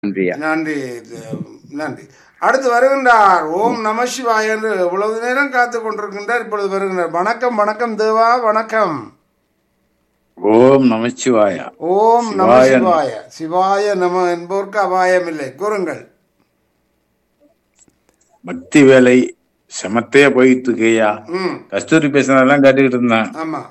நன்றியா நன்றி இது- நன்றி அடுத்து வருகின்றார் ஓம் நம சிவாய என்று இவ்வளவு நேரம் காத்து கொண்டிருக்கின்றார் இப்பொழுது வருகின்றார் வணக்கம் வணக்கம் தேவா வணக்கம் ஓம் நமச்சிவாயா ஓம் நம சிவாய நம. சிவாய சிவாய நம என்போர்க்கு அபாயம் இல்லை கூறுங்கள் பக்தி வேலை செமத்தையா போயிட்டு இருக்கையா ம் கஸ்தூரி பேசினதெல்லாம் கேட்டுக்கிட்டு இருந்தேன் ஆமா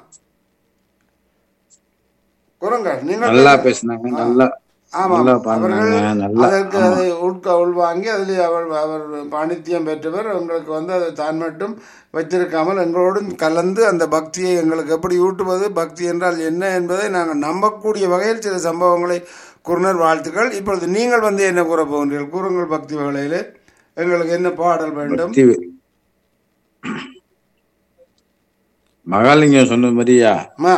கூறுங்கள் நீங்கள் நல்லா பேசினாங்க நல்லா ஆமாம் நல்லா அவர்கள் பண்ணாங்க நல்லா அதற்கு ஆமா. அதை உட்க உள்வாங்கி அதில் அவர் அவர் பாண்டித்யம் பெற்றவர் உங்களுக்கு வந்து அதை தான் மட்டும் வைத்திருக்காமல் எங்களோடும் கலந்து அந்த பக்தியை எங்களுக்கு எப்படி ஊட்டுவது பக்தி என்றால் என்ன என்பதை நாங்கள் நம்பக்கூடிய வகையில் சில சம்பவங்களை குருணர் வாழ்த்துக்கள் இப்பொழுது நீங்கள் வந்து என்ன கூற போகின்றீர்கள் கூறுங்கள் பக்தி வகையிலே எங்களுக்கு என்ன பாடல் வேண்டும் பக்தி வே- மகாலிங்கம் சொன்ன மாதிரியா அம்மா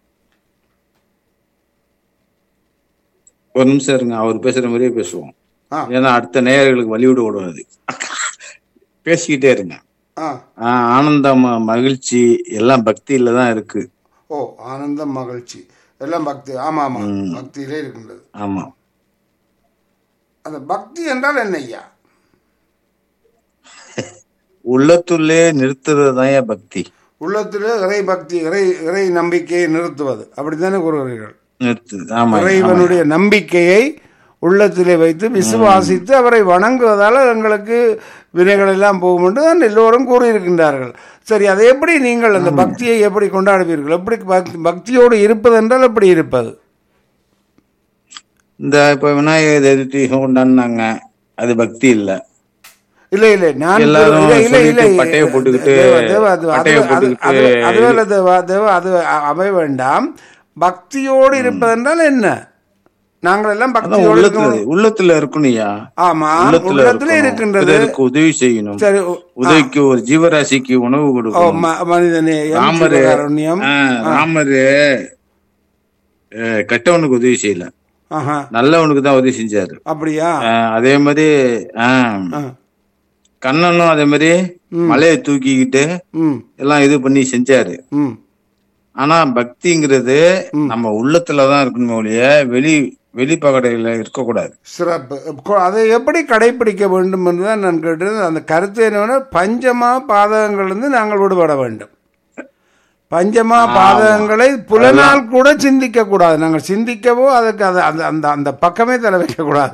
ஒரு நிமிஷம் இருங்க அவர் பேசுற மாதிரியே பேசுவோம் ஆ ஏன்னா அடுத்த நேயர்களுக்கு வழிவிட விடாது பேசிக்கிட்டே இருங்க ஆ ஆஹ் ஆனந்தம் மகிழ்ச்சி எல்லாம் பக்தியில தான் இருக்கு ஓ ஆனந்தம் மகிழ்ச்சி எல்லாம் பக்தி ஆமாம் ஆமாம் ம். பக்தியிலே இருக்கின்றது ஆமா அந்த பக்தி என்றால் என்ன ஐயா உள்ளத்துள்ளே நிறுத்துறது தான் பக்தி உள்ளத்திலே இறை பக்தி இறை இறை நம்பிக்கையை நிறுத்துவது அப்படித்தானே கூறுகிறீர்கள் நிறுத்து ஆமா இறைவனுடைய நம்பிக்கையை உள்ளத்திலே வைத்து விசுவாசித்து அவரை வணங்குவதால் எங்களுக்கு வினைகள் எல்லாம் போகும் என்று தான் எல்லோரும் கூறியிருக்கின்றார்கள் சரி அதை எப்படி நீங்கள் அந்த பக்தியை எப்படி கொண்டாடுவீர்கள் எப்படி பக்தி- பக்தியோடு இருப்பது என்றால் எப்படி இருப்பது இந்த இப்ப விநாயகர் சதுர்த்தி கொண்டாடினாங்க அது பக்தி இல்ல இல்லை இல்லை நான் எல்லாரும் இல்லை இல்லை இல்லை சொல்லிட்டு பட்டையை போட்டுக்கிட்டு, தேவா, தேவா, அது பட்டையை அது- அது- போட்டுக்கிட்டு அது- அதுவல்ல தேவா தேவா அது அ- அமைய வேண்டாம் பக்தியோடு இருப்பதென்றால் என்ன நாங்கள் எல்லாம் அதான் பக்தியோடு உள்ளத்துல இருக்கணும் உள்ளத்துல இருக்கணும்யா ஆமா உள்ளத்துல உள்ளத்திலே இருக்கணும். இருக்கின்றது பிறருக்கு உதவி செய்யணும் சரி ஓ, உதவிக்கு ஒரு ஜீவராசிக்கு உணவு ஓ, கொடுக்கணும் ம- மனிதநேயம் ராமரு ஜீவகாருண்யம் ஆ, ராமரு அஹ், கெட்டவனுக்கு உதவி செய்யல ஆஹா நல்லவனுக்கு தான் உதவி செஞ்சாரு அப்படியா அஹ், அதே மாதிரி ஆஹ், ஆ, கண்ணனும் அதே மாதிரி மலையை தூக்கிக்கிட்டு ம் எல்லாம் இது பண்ணி செஞ்சாரு ம் ஆனா பக்திங்கிறது நம்ம உள்ளத்துலதான் இருக்கணுமே ஒழிய வெளி வெளிப்பகடையில இருக்கக்கூடாது சிறப்பு கொ- அதை எப்படி கடைபிடிக்க வேண்டும் என்றுதான் நான் கேட்டது அந்த கருத்து என்னவென்னா பஞ்சமா பாதகங்களிலிருந்து நாங்கள் விடுபட வேண்டும் பஞ்சமா பாதகங்களை புலனால் கூட சிந்திக்க கூடாது நாங்கள் சிந்திக்கவோ அதுக்கு அது அந்த அந்த அந்த பக்கமே தலை வைக்க கூடாது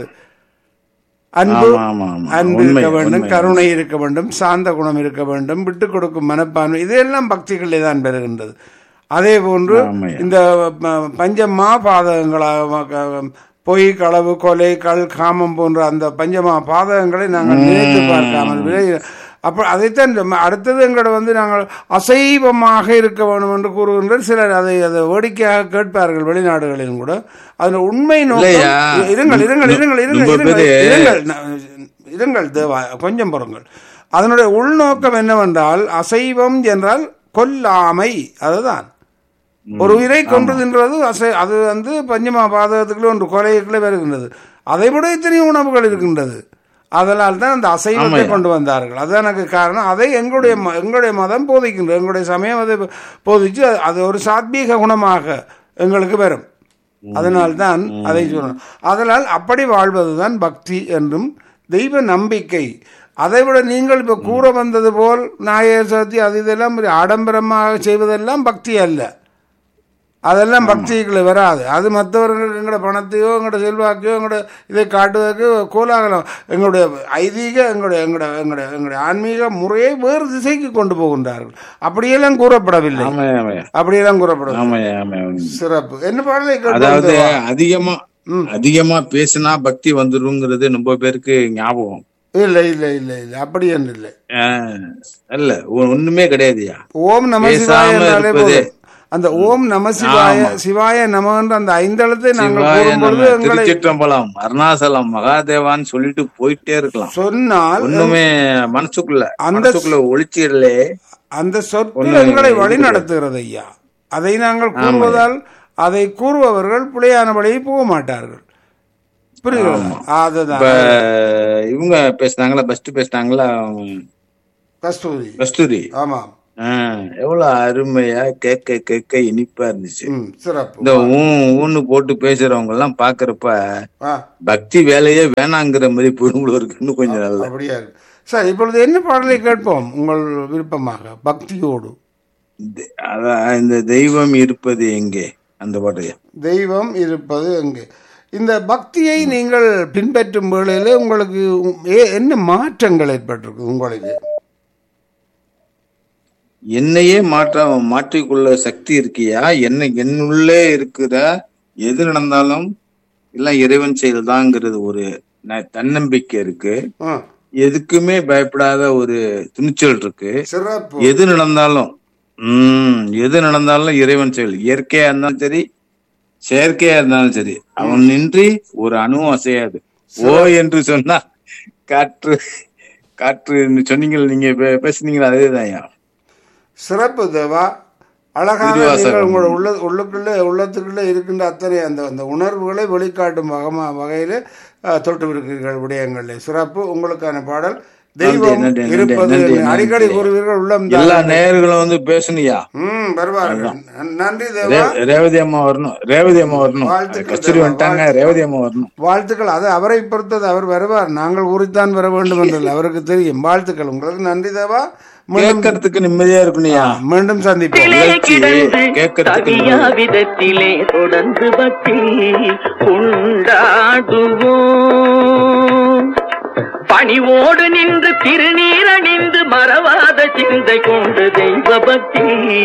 அன்பு ஆமா ஆமா ஆமா அன்பு உண்மை, இருக்க வேண்டும் உண்மை. கருணை இருக்க வேண்டும் சாந்த குணம் இருக்க வேண்டும் விட்டு கொடுக்கும் மனப்பான்மை இதெல்லாம் பக்திகளே தான் பெறுகின்றது அதே போன்று ஆமாய்யா. இந்த ப- பஞ்சமா பாதகங்களாக க- பொய் களவு கொலை கள் காமம் போன்ற அந்த பஞ்சமா பாதகங்களை நாங்கள் நினைத்து பார்க்காமல் விலை- அப்ப அதைத்தான் இந்த- அடுத்தது எங்களோட வந்து நாங்கள் அசைவமாக இருக்க வேண்டும் என்று கூறுகின்ற சிலர் அதை அதை வேடிக்கையாக கேட்பார்கள் வெளிநாடுகளிலும் கூட அதுல உண்மை நோக்கம் இல்லையா? இருங்கள் இருங்கள் இருங்கள் இருங்கள் ரொம்ப இருங்கள் பேரு- இருங்கள் நான் இருங்கள் தேவா கொஞ்சம் பொறுங்கள் அதனுடைய உள்நோக்கம் என்னவென்றால் அசைவம் என்றால் கொல்லாமை அதுதான் ஒரு உயிரை கொன்று தின்றது அசை அது வந்து பஞ்சமா பாதகத்துக்குள்ள ஒன்று கொலைக்குள்ளே வருகின்றது அதை விட இத்தனை உணவுகள் இருக்கின்றது அதனால் தான் அந்த அசைவத்தை கொண்டு வந்தார்கள் அது எனக்கு காரணம் அதை எங்களுடைய ம- எங்களுடைய மதம் போதிக்கின்றது எங்களுடைய சமயம் அதை போதிச்சு அது- அது ஒரு சாத்வீக குணமாக எங்களுக்கு வரும் அதனால்தான் அதை சொல்லணும் அதனால் அப்படி வாழ்வதுதான் பக்தி என்றும் தெய்வ நம்பிக்கை அதை விட நீங்கள் இப்போ கூற வந்தது போல் நாயர் சதுர்த்தி அது இதெல்லாம் ஒரு ஆடம்பரமாக செய்வதெல்லாம் பக்தி அல்ல அதெல்லாம் பக்திக்குள்ள வராது அது மற்றவர்கள் எங்களோட பணத்தையோ எங்களோட செல்வாக்கையோ எங்களோட இதை காட்டுவதற்கு கோலாகலம் எங்களுடைய ஐதீக எங்களுடைய எங்களுடைய எங்களுடைய எங்களுடைய ஆன்மீக முறையை வேறு திசைக்கு கொண்டு போகின்றார்கள் அப்படியெல்லாம் கூறப்படவில்லை ஆமா ஆமாய்யா. அப்படியெல்லாம் கூறப்படவில்லை ஆமாய்யா, ஆமாய்யா, உண்மை. சிறப்பு என்ன பாடலை அதாவது கேட்டு அதிகமா அதிகமா பேசினா பக்தி வந்துருங்கிறது ரொம்ப பேருக்கு ஞாபகம் இல்லை இல்லை இல்லை இல்லை அப்படி என்று இல்லை ஆஹ், இல்ல ஒ- ஒண்ணுமே கிடையாதுயா ஓம் நம சிவாய பேசாம என்றாலே இருப்பது. போதும். அந்த ஓம் நம சிவாய சிவாய நம என்ற அந்த ஐந்தளத்தை நாங்கள் சிவாய கூறும் பொழுது நம, எங்களை திருச்சிற்றம்பலம் அருணாசலம் மகாதேவான்னு சொல்லிட்டு போயிட்டே இருக்கலாம் சொன்னால் ஒண்ணுமே மனசுக்குள்ள அந்த- மனசுக்குள்ள ஒளிச்சிடலே அந்த சொற்கள் எங்களை வழி நடத்துகிறது ஐயா அதை நாங்கள் கூறுவதால் அதை கூறுபவர்கள் பிழையான வழியை போக மாட்டார்கள் புரியுது அதுதான் இப்ப இவங்க பேசினாங்களா ஃபர்ஸ்ட் பேசினாங்களா கஸ்தூரி கஸ்தூரி ஆமாம் ஆஹ் எவ்வளவு அருமையா கேட்க கேட்க இனிப்பா இருந்துச்சு ம் சிறப்பு இந்த ஊ ஊன்னு போட்டு பேசுறவங்க எல்லாம் பாக்குறப்ப ஆ பக்தி வேலையே வேணாங்கிற மாதிரி போடும் இருக்கு இன்னும் கொஞ்சம் நல்லா அப்படியா இருக்கு சார் இப்பொழுது என்ன பாடலை கேட்போம் உங்கள் விருப்பமாக பக்தியோடு தெ- அதான் இந்த தெய்வம் இருப்பது எங்கே அந்த பாட்டையா தெய்வம் இருப்பது எங்கே இந்த பக்தியை நீங்கள் பின்பற்றும் வேளையில உங்களுக்கு ஏ- என்ன மாற்றங்கள் ஏற்பட்டிருக்கு உங்களுக்கு என்னையே மாற்ற மாற்றிக்கொள்ள சக்தி இருக்கியா என்ன என்னுள்ளே இருக்கிற எது நடந்தாலும் எல்லாம் இறைவன் செயல்தாங்கிறது ஒரு ந- தன்னம்பிக்கை இருக்கு ஆ, எதுக்குமே பயப்படாத ஒரு துணிச்சல் இருக்கு சிறப்பு எது நடந்தாலும் உம் எது நடந்தாலும் இறைவன் செயல் இயற்கையா இருந்தாலும் சரி செயற்கையா இருந்தாலும் சரி அவன் நின்றி ஒரு அணுவும் அசையாது ஓ என்று சொன்னா காற்று காற்று சொன்னீங்க நீங்க பே- பேசுனீங்களா அதேதான் சிறப்பு தேவா அழகான திருவாசகம். நீங்கள் உங்களோட உள்ள உள்ளுக்குள்ளே உள்ளத்துக்குள்ளே இருக்கின்ற அத்தனை அந்த அந்த உணர்வுகளை வெளிக்காட்டும் வகமா வகையில் தொட்டு இருக்கிறீர்கள் விடயங்களில் சிறப்பு உங்களுக்கான பாடல் தெய்வம் நன்றி, நன்றி, இருப்பது நன்றி, என்று அடிக்கடி நன்றி. கூறுவீர்கள் உள்ளம் எல்லா நேயர்களும் வந்து பேசணுயா ம் வருவார்கள் நன்றி தேவா ரே- ரேவதி அம்மா வரணும் ரேவதி அம்மா வரணும் வாழ்த்துக்கள் கஸ்தூரி வந்துட்டாங்க ரேவதி அம்மா வரணும் வாழ்த்துக்கள் அது அவரை பொறுத்தது அவர் வருவார் நாங்கள் கூறித்தான் வர வேண்டும் என்றில்லை அவருக்கு தெரியும் வாழ்த்துக்கள் உங்களுக்கு நன்றி தேவா மீண்டும் கேட்கறதுக்கு நிம்மதியா இருக்கணும்யா மீண்டும் சந்திப்போம் நிகழ்ச்சி கேட்கறதுக்கு கவியா விதத்திலே தொடர்ந்து பக்தி கொண்டாடுவோம் பணிவோடு நின்று திருநீரணிந்து மறவாத சிந்தை கொண்டு தெய்வ பக்தி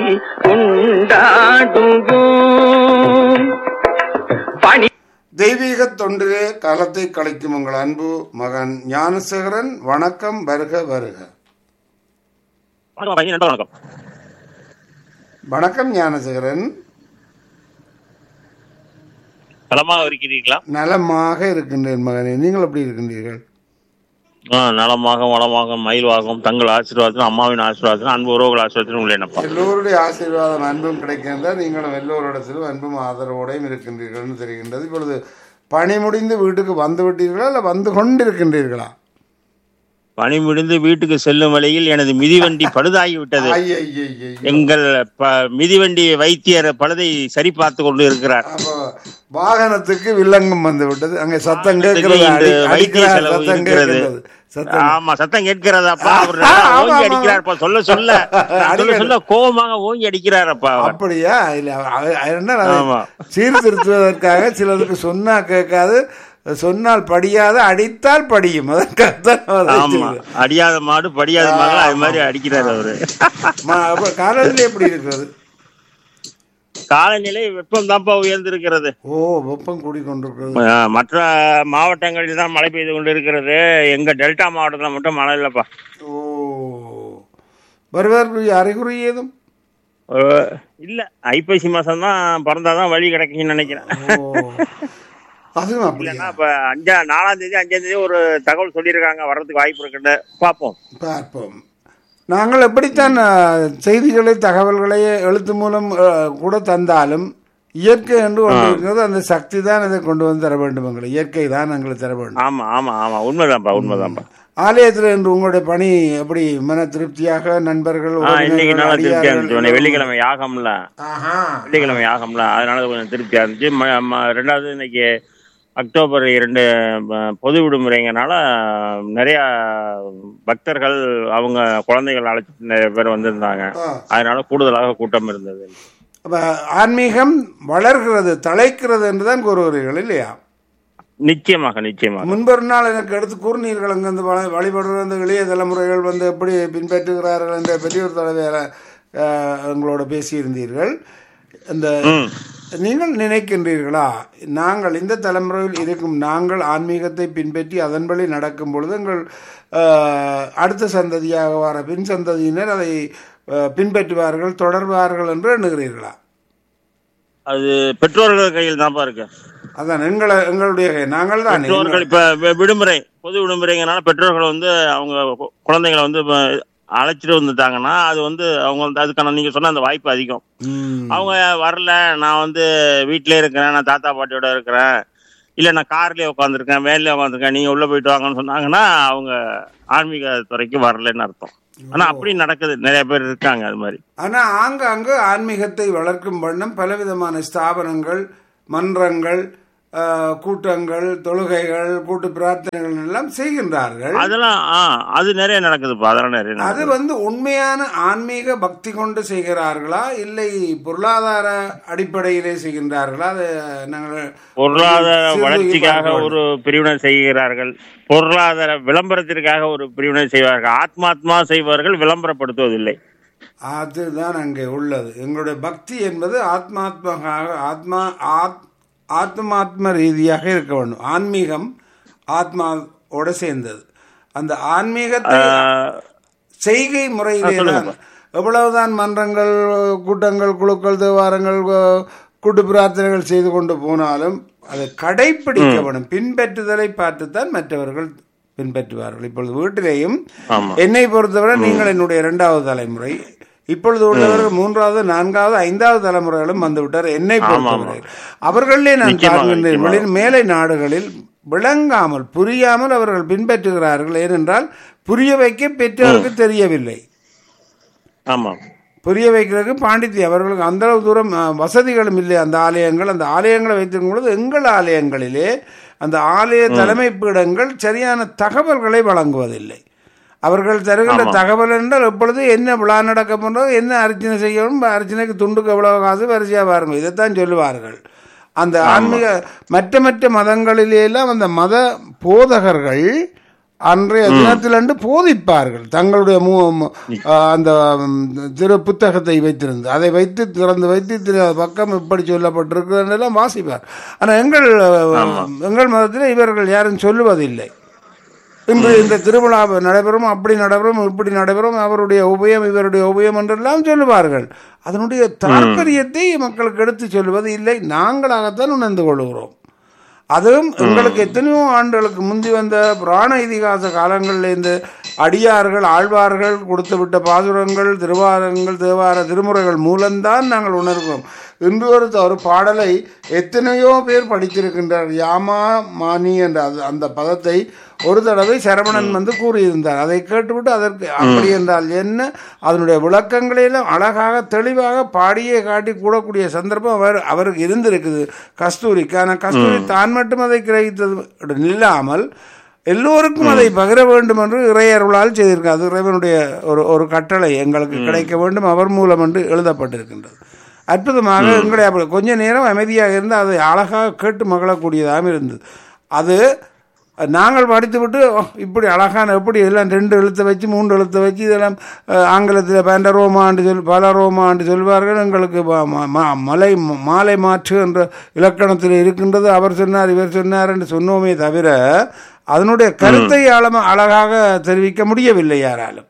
கொண்டாடுவோம் பணி தெய்வீக தொண்டிலே காலத்தை கழிக்கும் உங்கள் அன்பு மகன் ஞானசேகரன் வணக்கம் வருக வருக வணக்கம் பையன் நண்பர் வணக்கம் வணக்கம் ஞானசேகரன் நலமாக இருக்கிறீர்களா நலமாக இருக்கின்றேன் மகனே நீங்கள் எப்படி இருக்கின்றீர்கள் ஆ, நலமாக வளமாக மயில்வாகவும் தங்கள் ஆசீர்வாதத்திலும் அம்மாவின் ஆசீர்வாதத்திலும் அன்பு உறவுகள் ஆசீர்வாதத்திலும் உள்ளேனப்பா எல்லோருடைய ஆசீர்வாதம் அன்பும் கிடைக்கின்றால் நீங்களும் எல்லோரிடத்திலும் அன்பும் ஆதரவோடையும் இருக்கின்றீர்கள்னு தெரிகின்றது இப்பொழுது பணி முடிந்து வீட்டுக்கு வந்து விட்டீர்களா இல்லை வந்து கொண்டிருக்கின்றீர்களா பணி முடிந்து வீட்டுக்கு செல்லும் வழியில் எனது மிதிவண்டி பழுதாகி விட்டது ஐயையையையோ. எங்கள் ப- மிதிவண்டி வைத்தியர் பழுதை சரி பார்த்து கொண்டு இருக்கிறார் அப்போ வாகனத்துக்கு வில்லங்கம் வந்து விட்டது அங்கே சத்தம் கேட்கிறது இன்று அடி- வைத்திய அடிக்கிறார், செலவு சத்தம் இருக்கிறது. கேட்கிறது சத்தம் ஆமா சத்தம் கேட்கிறதாப்பா அவர் ஆ, நல்லா ஆமா, ஓங்கி ஆமா. அடிக்கிறார்ப்பா சொல்ல சொல்ல சொல்ல சொல்ல கோபமாக ஓங்கி அடிக்கிறாரப்பா அவர் அப்படியா இல்ல அவ- அவ என்ன அதை ஆமா. சீர்திருத்துவதற்காக சிலருக்கு சொன்னா கேட்காது சொன்னால் படியாது அடித்தால் படியும் அதற்காகத்தான் அவர் அதை ஆமா செய்கிறார். அடியாத மாடு படியாத மாடு அது மாதிரி அடிக்கிறாரு அவரு ம- அப்ப காலநிலை எப்படி இருக்கிறது காலநிலை வெப்பம் தான்ப்பா உயர்ந்திருக்கிறது ஓ வெப்பம் கூடிக்கொண்டிருக்கிறது அஹ் மற்ற மாவட்டங்களில் தான் மழை பெய்து கொண்டு இருக்கிறது எங்க டெல்டா மாவட்டத்தில் மட்டும் மழை இல்லப்பா ஓ வருவார்கள் அறிகுறி ஏதும் அஹ் இல்ல ஐப்பசி மாசம் தான் பிறந்தாதான் வழி கிடைக்கும்னு நினைக்கிறேன் ஓ அதுவும் அப்படியா இல்லைன்னா இப்ப அஞ்சா நாலாம் தேதி அஞ்சாம் தேதி ஒரு தகவல் சொல்லியிருக்காங்க வர்றதுக்கு வாய்ப்பு இருக்குன்னு பார்ப்போம் பார்ப்போம் நாங்கள் எப்படித்தான் அஹ், செய்திகளை தகவல்களை எழுத்து மூலம் அஹ், கூட தந்தாலும் இயற்கை என்று ஒன்று இருக்கிறது அந்த சக்தி தான் அதை கொண்டு வந்து தர வேண்டும் எங்களுக்கு இயற்கை தான் எங்களுக்கு தர வேண்டும் ஆமா ஆமா ஆமா உண்மைதான்ப்பா உண்மைதான்ப்பா ஆலயத்தில் என்று உங்களுடைய பணி எப்படி மன திருப்தியாக நண்பர்கள் ஆ இன்னைக்கு உறவினர்கள், நல்லா திருப்தியா அடியார்கள் இருந்துச்சு உடனே வெள்ளிக்கிழமை யாகம்ல ஆஹா வெள்ளிக்கிழமை யாகம்ல அதனால கொஞ்சம் திருப்தியா இருந்துச்சு ம- ம- ரெண்டாவது இன்னைக்கு அக்டோபர் இரண்டு ப- பொது விடுமுறைங்கனால நிறைய பக்தர்கள் அவங்க குழந்தைகள் அழைச்சிட்டு நிறைய பேர் வந்திருந்தாங்க ஆ. அதனால கூடுதலாக கூட்டம் இருந்தது அப்ப ஆன்மீகம் வளர்கிறது தழைக்கிறது என்றுதான் கூறுகிறீர்கள் இல்லையா நிச்சயமாக நிச்சயமாக முன்பொரு நாள் எனக்கு எடுத்து கூறினீர்கள் அங்கே அந்த வழி- வழிபடுற அந்த இளைய தலைமுறைகள் வந்து எப்படி பின்பற்றுகிறார்கள் என்ற பெரியோர் தலைவர் அஹ், எங்களோட பேசியிருந்தீர்கள் இந்த ம். நீங்கள் நினைக்கின்றீர்களா நாங்கள் இந்த தலைமுறையில் இருக்கும் நாங்கள் ஆன்மீகத்தை பின்பற்றி அதன்படி நடக்கும் பொழுது எங்கள் அஹ், அடுத்த சந்ததியாக வர பின் சந்ததியினர் அதை அஹ், பின்பற்றுவார்கள் தொடர்வார்கள் என்று எண்ணுகிறீர்களா அது பெற்றோர்கள் கையில் தான்ப்பா இருக்கு அதான் எங்களை எங்களுடைய நாங்கள் தான் பெற்றோர்கள் இப்ப வி- விடுமுறை பொது விடுமுறைங்கனால பெற்றோர்கள் வந்து அவங்க கு- குழந்தைங்களை வந்து இப்ப அழைச்சிட்டு வந்துட்டாங்கன்னா அது வந்து அவங்க வந்து அதுக்கான நீங்க சொன்ன அந்த வாய்ப்பு அதிகம் ம். அவங்க வரல நான் வந்து வீட்டிலே இருக்கிறேன் நான் தாத்தா பாட்டியோட இருக்கிறேன் இல்ல நான் கார்லயே உட்காந்துருக்கேன் வேன்லயே உட்காந்துருக்கேன் நீங்க உள்ள போயிட்டு வாங்கன்னு சொன்னாங்கன்னா அவங்க ஆன்மீக துறைக்கு வரலன்னு அர்த்தம் ஆனா அப்படி நடக்குது நிறைய பேர் இருக்காங்க அது மாதிரி ஆனா ஆங்காங்கு ஆன்மீகத்தை வளர்க்கும் வண்ணம் பலவிதமான ஸ்தாபனங்கள் மன்றங்கள் ஆஹ், கூட்டங்கள் தொழுகைகள் கூட்டு பிரார்த்தனைகள் எல்லாம் செய்கின்றார்கள் அதெல்லாம் ஆ அது நிறைய நடக்குதுப்பா அதெல்லாம் நிறைய அது நடக்குது வந்து உண்மையான ஆன்மீக பக்தி கொண்டு செய்கிறார்களா இல்லை பொருளாதார அடிப்படையிலே செய்கின்றார்களா அது நாங்கள் பொருளாதார சிறு வளர்ச்சிக்காக பார்க்க ஒரு பிரிவினை செய்கிறார்கள் பொருளாதார விளம்பரத்திற்காக ஒரு பிரிவினை செய்வார்கள் ஆத்மாத்மா செய்வார்கள் விளம்பரப்படுத்துவதில்லை அதுதான் அங்கே உள்ளது எங்களுடைய பக்தி என்பது ஆத்மாத்மாக ஆத்மா ஆத் ஆத்மாத்ம ரீதியாக இருக்க வேண்டும் ஆன்மீகம் ஆத்மாவோட சேர்ந்தது அந்த ஆன்மீகத்தை ஆஹ், செய்கை முறையிலே தான் சொல்லுங்கப்பா. எவ்வளவுதான் மன்றங்கள் கூட்டங்கள் குழுக்கள் தேவாரங்கள் கு- கூட்டு பிரார்த்தனைகள் செய்து கொண்டு போனாலும் அதை கடைப்பிடிக்க வேண்டும் பின்பற்றுதலை பார்த்துத்தான் மற்றவர்கள் பின்பற்றுவார்கள் இப்பொழுது வீட்டிலேயும் ஆமா என்னை பொறுத்தவரை நீங்கள் என்னுடைய இரண்டாவது தலைமுறை இப்பொழுது உள்ளவர்கள் மூன்றாவது நான்காவது ஐந்தாவது தலைமுறைகளும் வந்துவிட்டார் என்னை பொறுத்தவரை அவர்களே நான் நிச்சயமாக, பார்க்கின்றேன் நிச்சயமாக. வெளி- மேலை நாடுகளில் விளங்காமல் புரியாமல் அவர்கள் பின்பற்றுகிறார்கள் ஏனென்றால் புரிய வைக்க பெற்றோருக்கு தெரியவில்லை ஆமா புரிய வைக்கிறதுக்கு பாண்டித்யம் அவர்களுக்கு அந்த அளவு தூரம் அஹ், வசதிகளும் இல்லை அந்த ஆலயங்கள் அந்த ஆலயங்களை வைத்திருக்கும் பொழுது எங்கள் ஆலயங்களிலே அந்த ஆலய தலைமை பீடங்கள் சரியான தகவல்களை வழங்குவதில்லை அவர்கள் தருகின்ற தகவல் என்றால் எப்பொழுது என்ன விழா நடக்க போன்றோம் என்ன அர்ச்சனை செய்யணும் அர்ச்சனைக்கு துண்டுக்கு எவ்வளவு காசு வரிசையாக பாருங்க இதைத்தான் சொல்லுவார்கள் அந்த ஆன்மீக மற்ற மற்ற மதங்களிலே எல்லாம் அந்த மத போதகர்கள் அன்றைய தினத்திலன்று போதிப்பார்கள் தங்களுடைய மு- மு- ஆ, அந்த ம், திரு புத்தகத்தை வைத்திருந்து அதை வைத்து திறந்து வைத்து திரு பக்கம் இப்படி சொல்லப்பட்டிருக்கிறது எல்லாம் வாசிப்பார் ஆனால் எங்கள் எங்கள் மதத்தில் இவர்கள் யாரும் சொல்லுவதில்லை இன்று இந்த திருவிழா நடைபெறும் அப்படி நடைபெறும் இப்படி நடைபெறும் அவருடைய உபயம் இவருடைய உபயம் என்றெல்லாம் சொல்லுவார்கள் அதனுடைய தாற்பயத்தை மக்களுக்கு எடுத்து சொல்லுவது இல்லை நாங்களாகத்தான் உணர்ந்து கொள்கிறோம் அதுவும் எங்களுக்கு எத்தனையோ ஆண்டுகளுக்கு முந்தி வந்த புராண இதிகாச காலங்களிலேருந்து அடியார்கள் ஆழ்வார்கள் கொடுத்து விட்ட பாசுரங்கள் திருவாரங்கள் தேவார திருமுறைகள் மூலம்தான் நாங்கள் உணர்கிறோம் இன்று ஒரு ஒரு பாடலை எத்தனையோ பேர் படித்திருக்கின்றார் யாமா மானி என்ற அது- அந்த பதத்தை ஒரு தடவை சரவணன் வந்து கூறியிருந்தார் அதை கேட்டுவிட்டு அதற்கு அப்படி என்றால் என்ன அதனுடைய விளக்கங்களையெல்லாம் அழகாக தெளிவாக பாடியே காட்டி கூடக்கூடிய சந்தர்ப்பம் அவர் அவருக்கு இருந்திருக்குது கஸ்தூரிக்கு ஆனால் கஸ்தூரி தான் மட்டும் அதை கிரகித்தது இல்லாமல் எல்லோருக்கும் அதை பகிர வேண்டும் என்று இறையருளால் செய்திருக்கார் அது இறைவனுடைய ஒரு ஒரு கட்டளை எங்களுக்கு கிடைக்க வேண்டும் அவர் மூலம் என்று எழுதப்பட்டிருக்கின்றது அற்புதமாக எங்களுடைய அப்படி கொஞ்ச நேரம் அமைதியாக இருந்து அதை அழகாக கேட்டு மகிழக்கூடியதாகவும் இருந்தது அது நாங்கள் படித்துவிட்டு "ஓ, இப்படி அழகான எப்படி எல்லாம் ரெண்டு எழுத்தை வச்சு மூன்று எழுத்தை வச்சு இதெல்லாம் அஹ், ஆங்கிலத்தில் பேண்டரோமான்னு சொல் பலரோமான்னு சொல்வார்கள் எங்களுக்கு ம- ம- ம- மலை மாலை மாற்று என்ற இலக்கணத்தில் இருக்கின்றது அவர் சொன்னார் இவர் சொன்னார் என்று சொன்னோமே தவிர அதனுடைய கருத்தை ஆழமா அழகாக தெரிவிக்க முடியவில்லை யாராலும்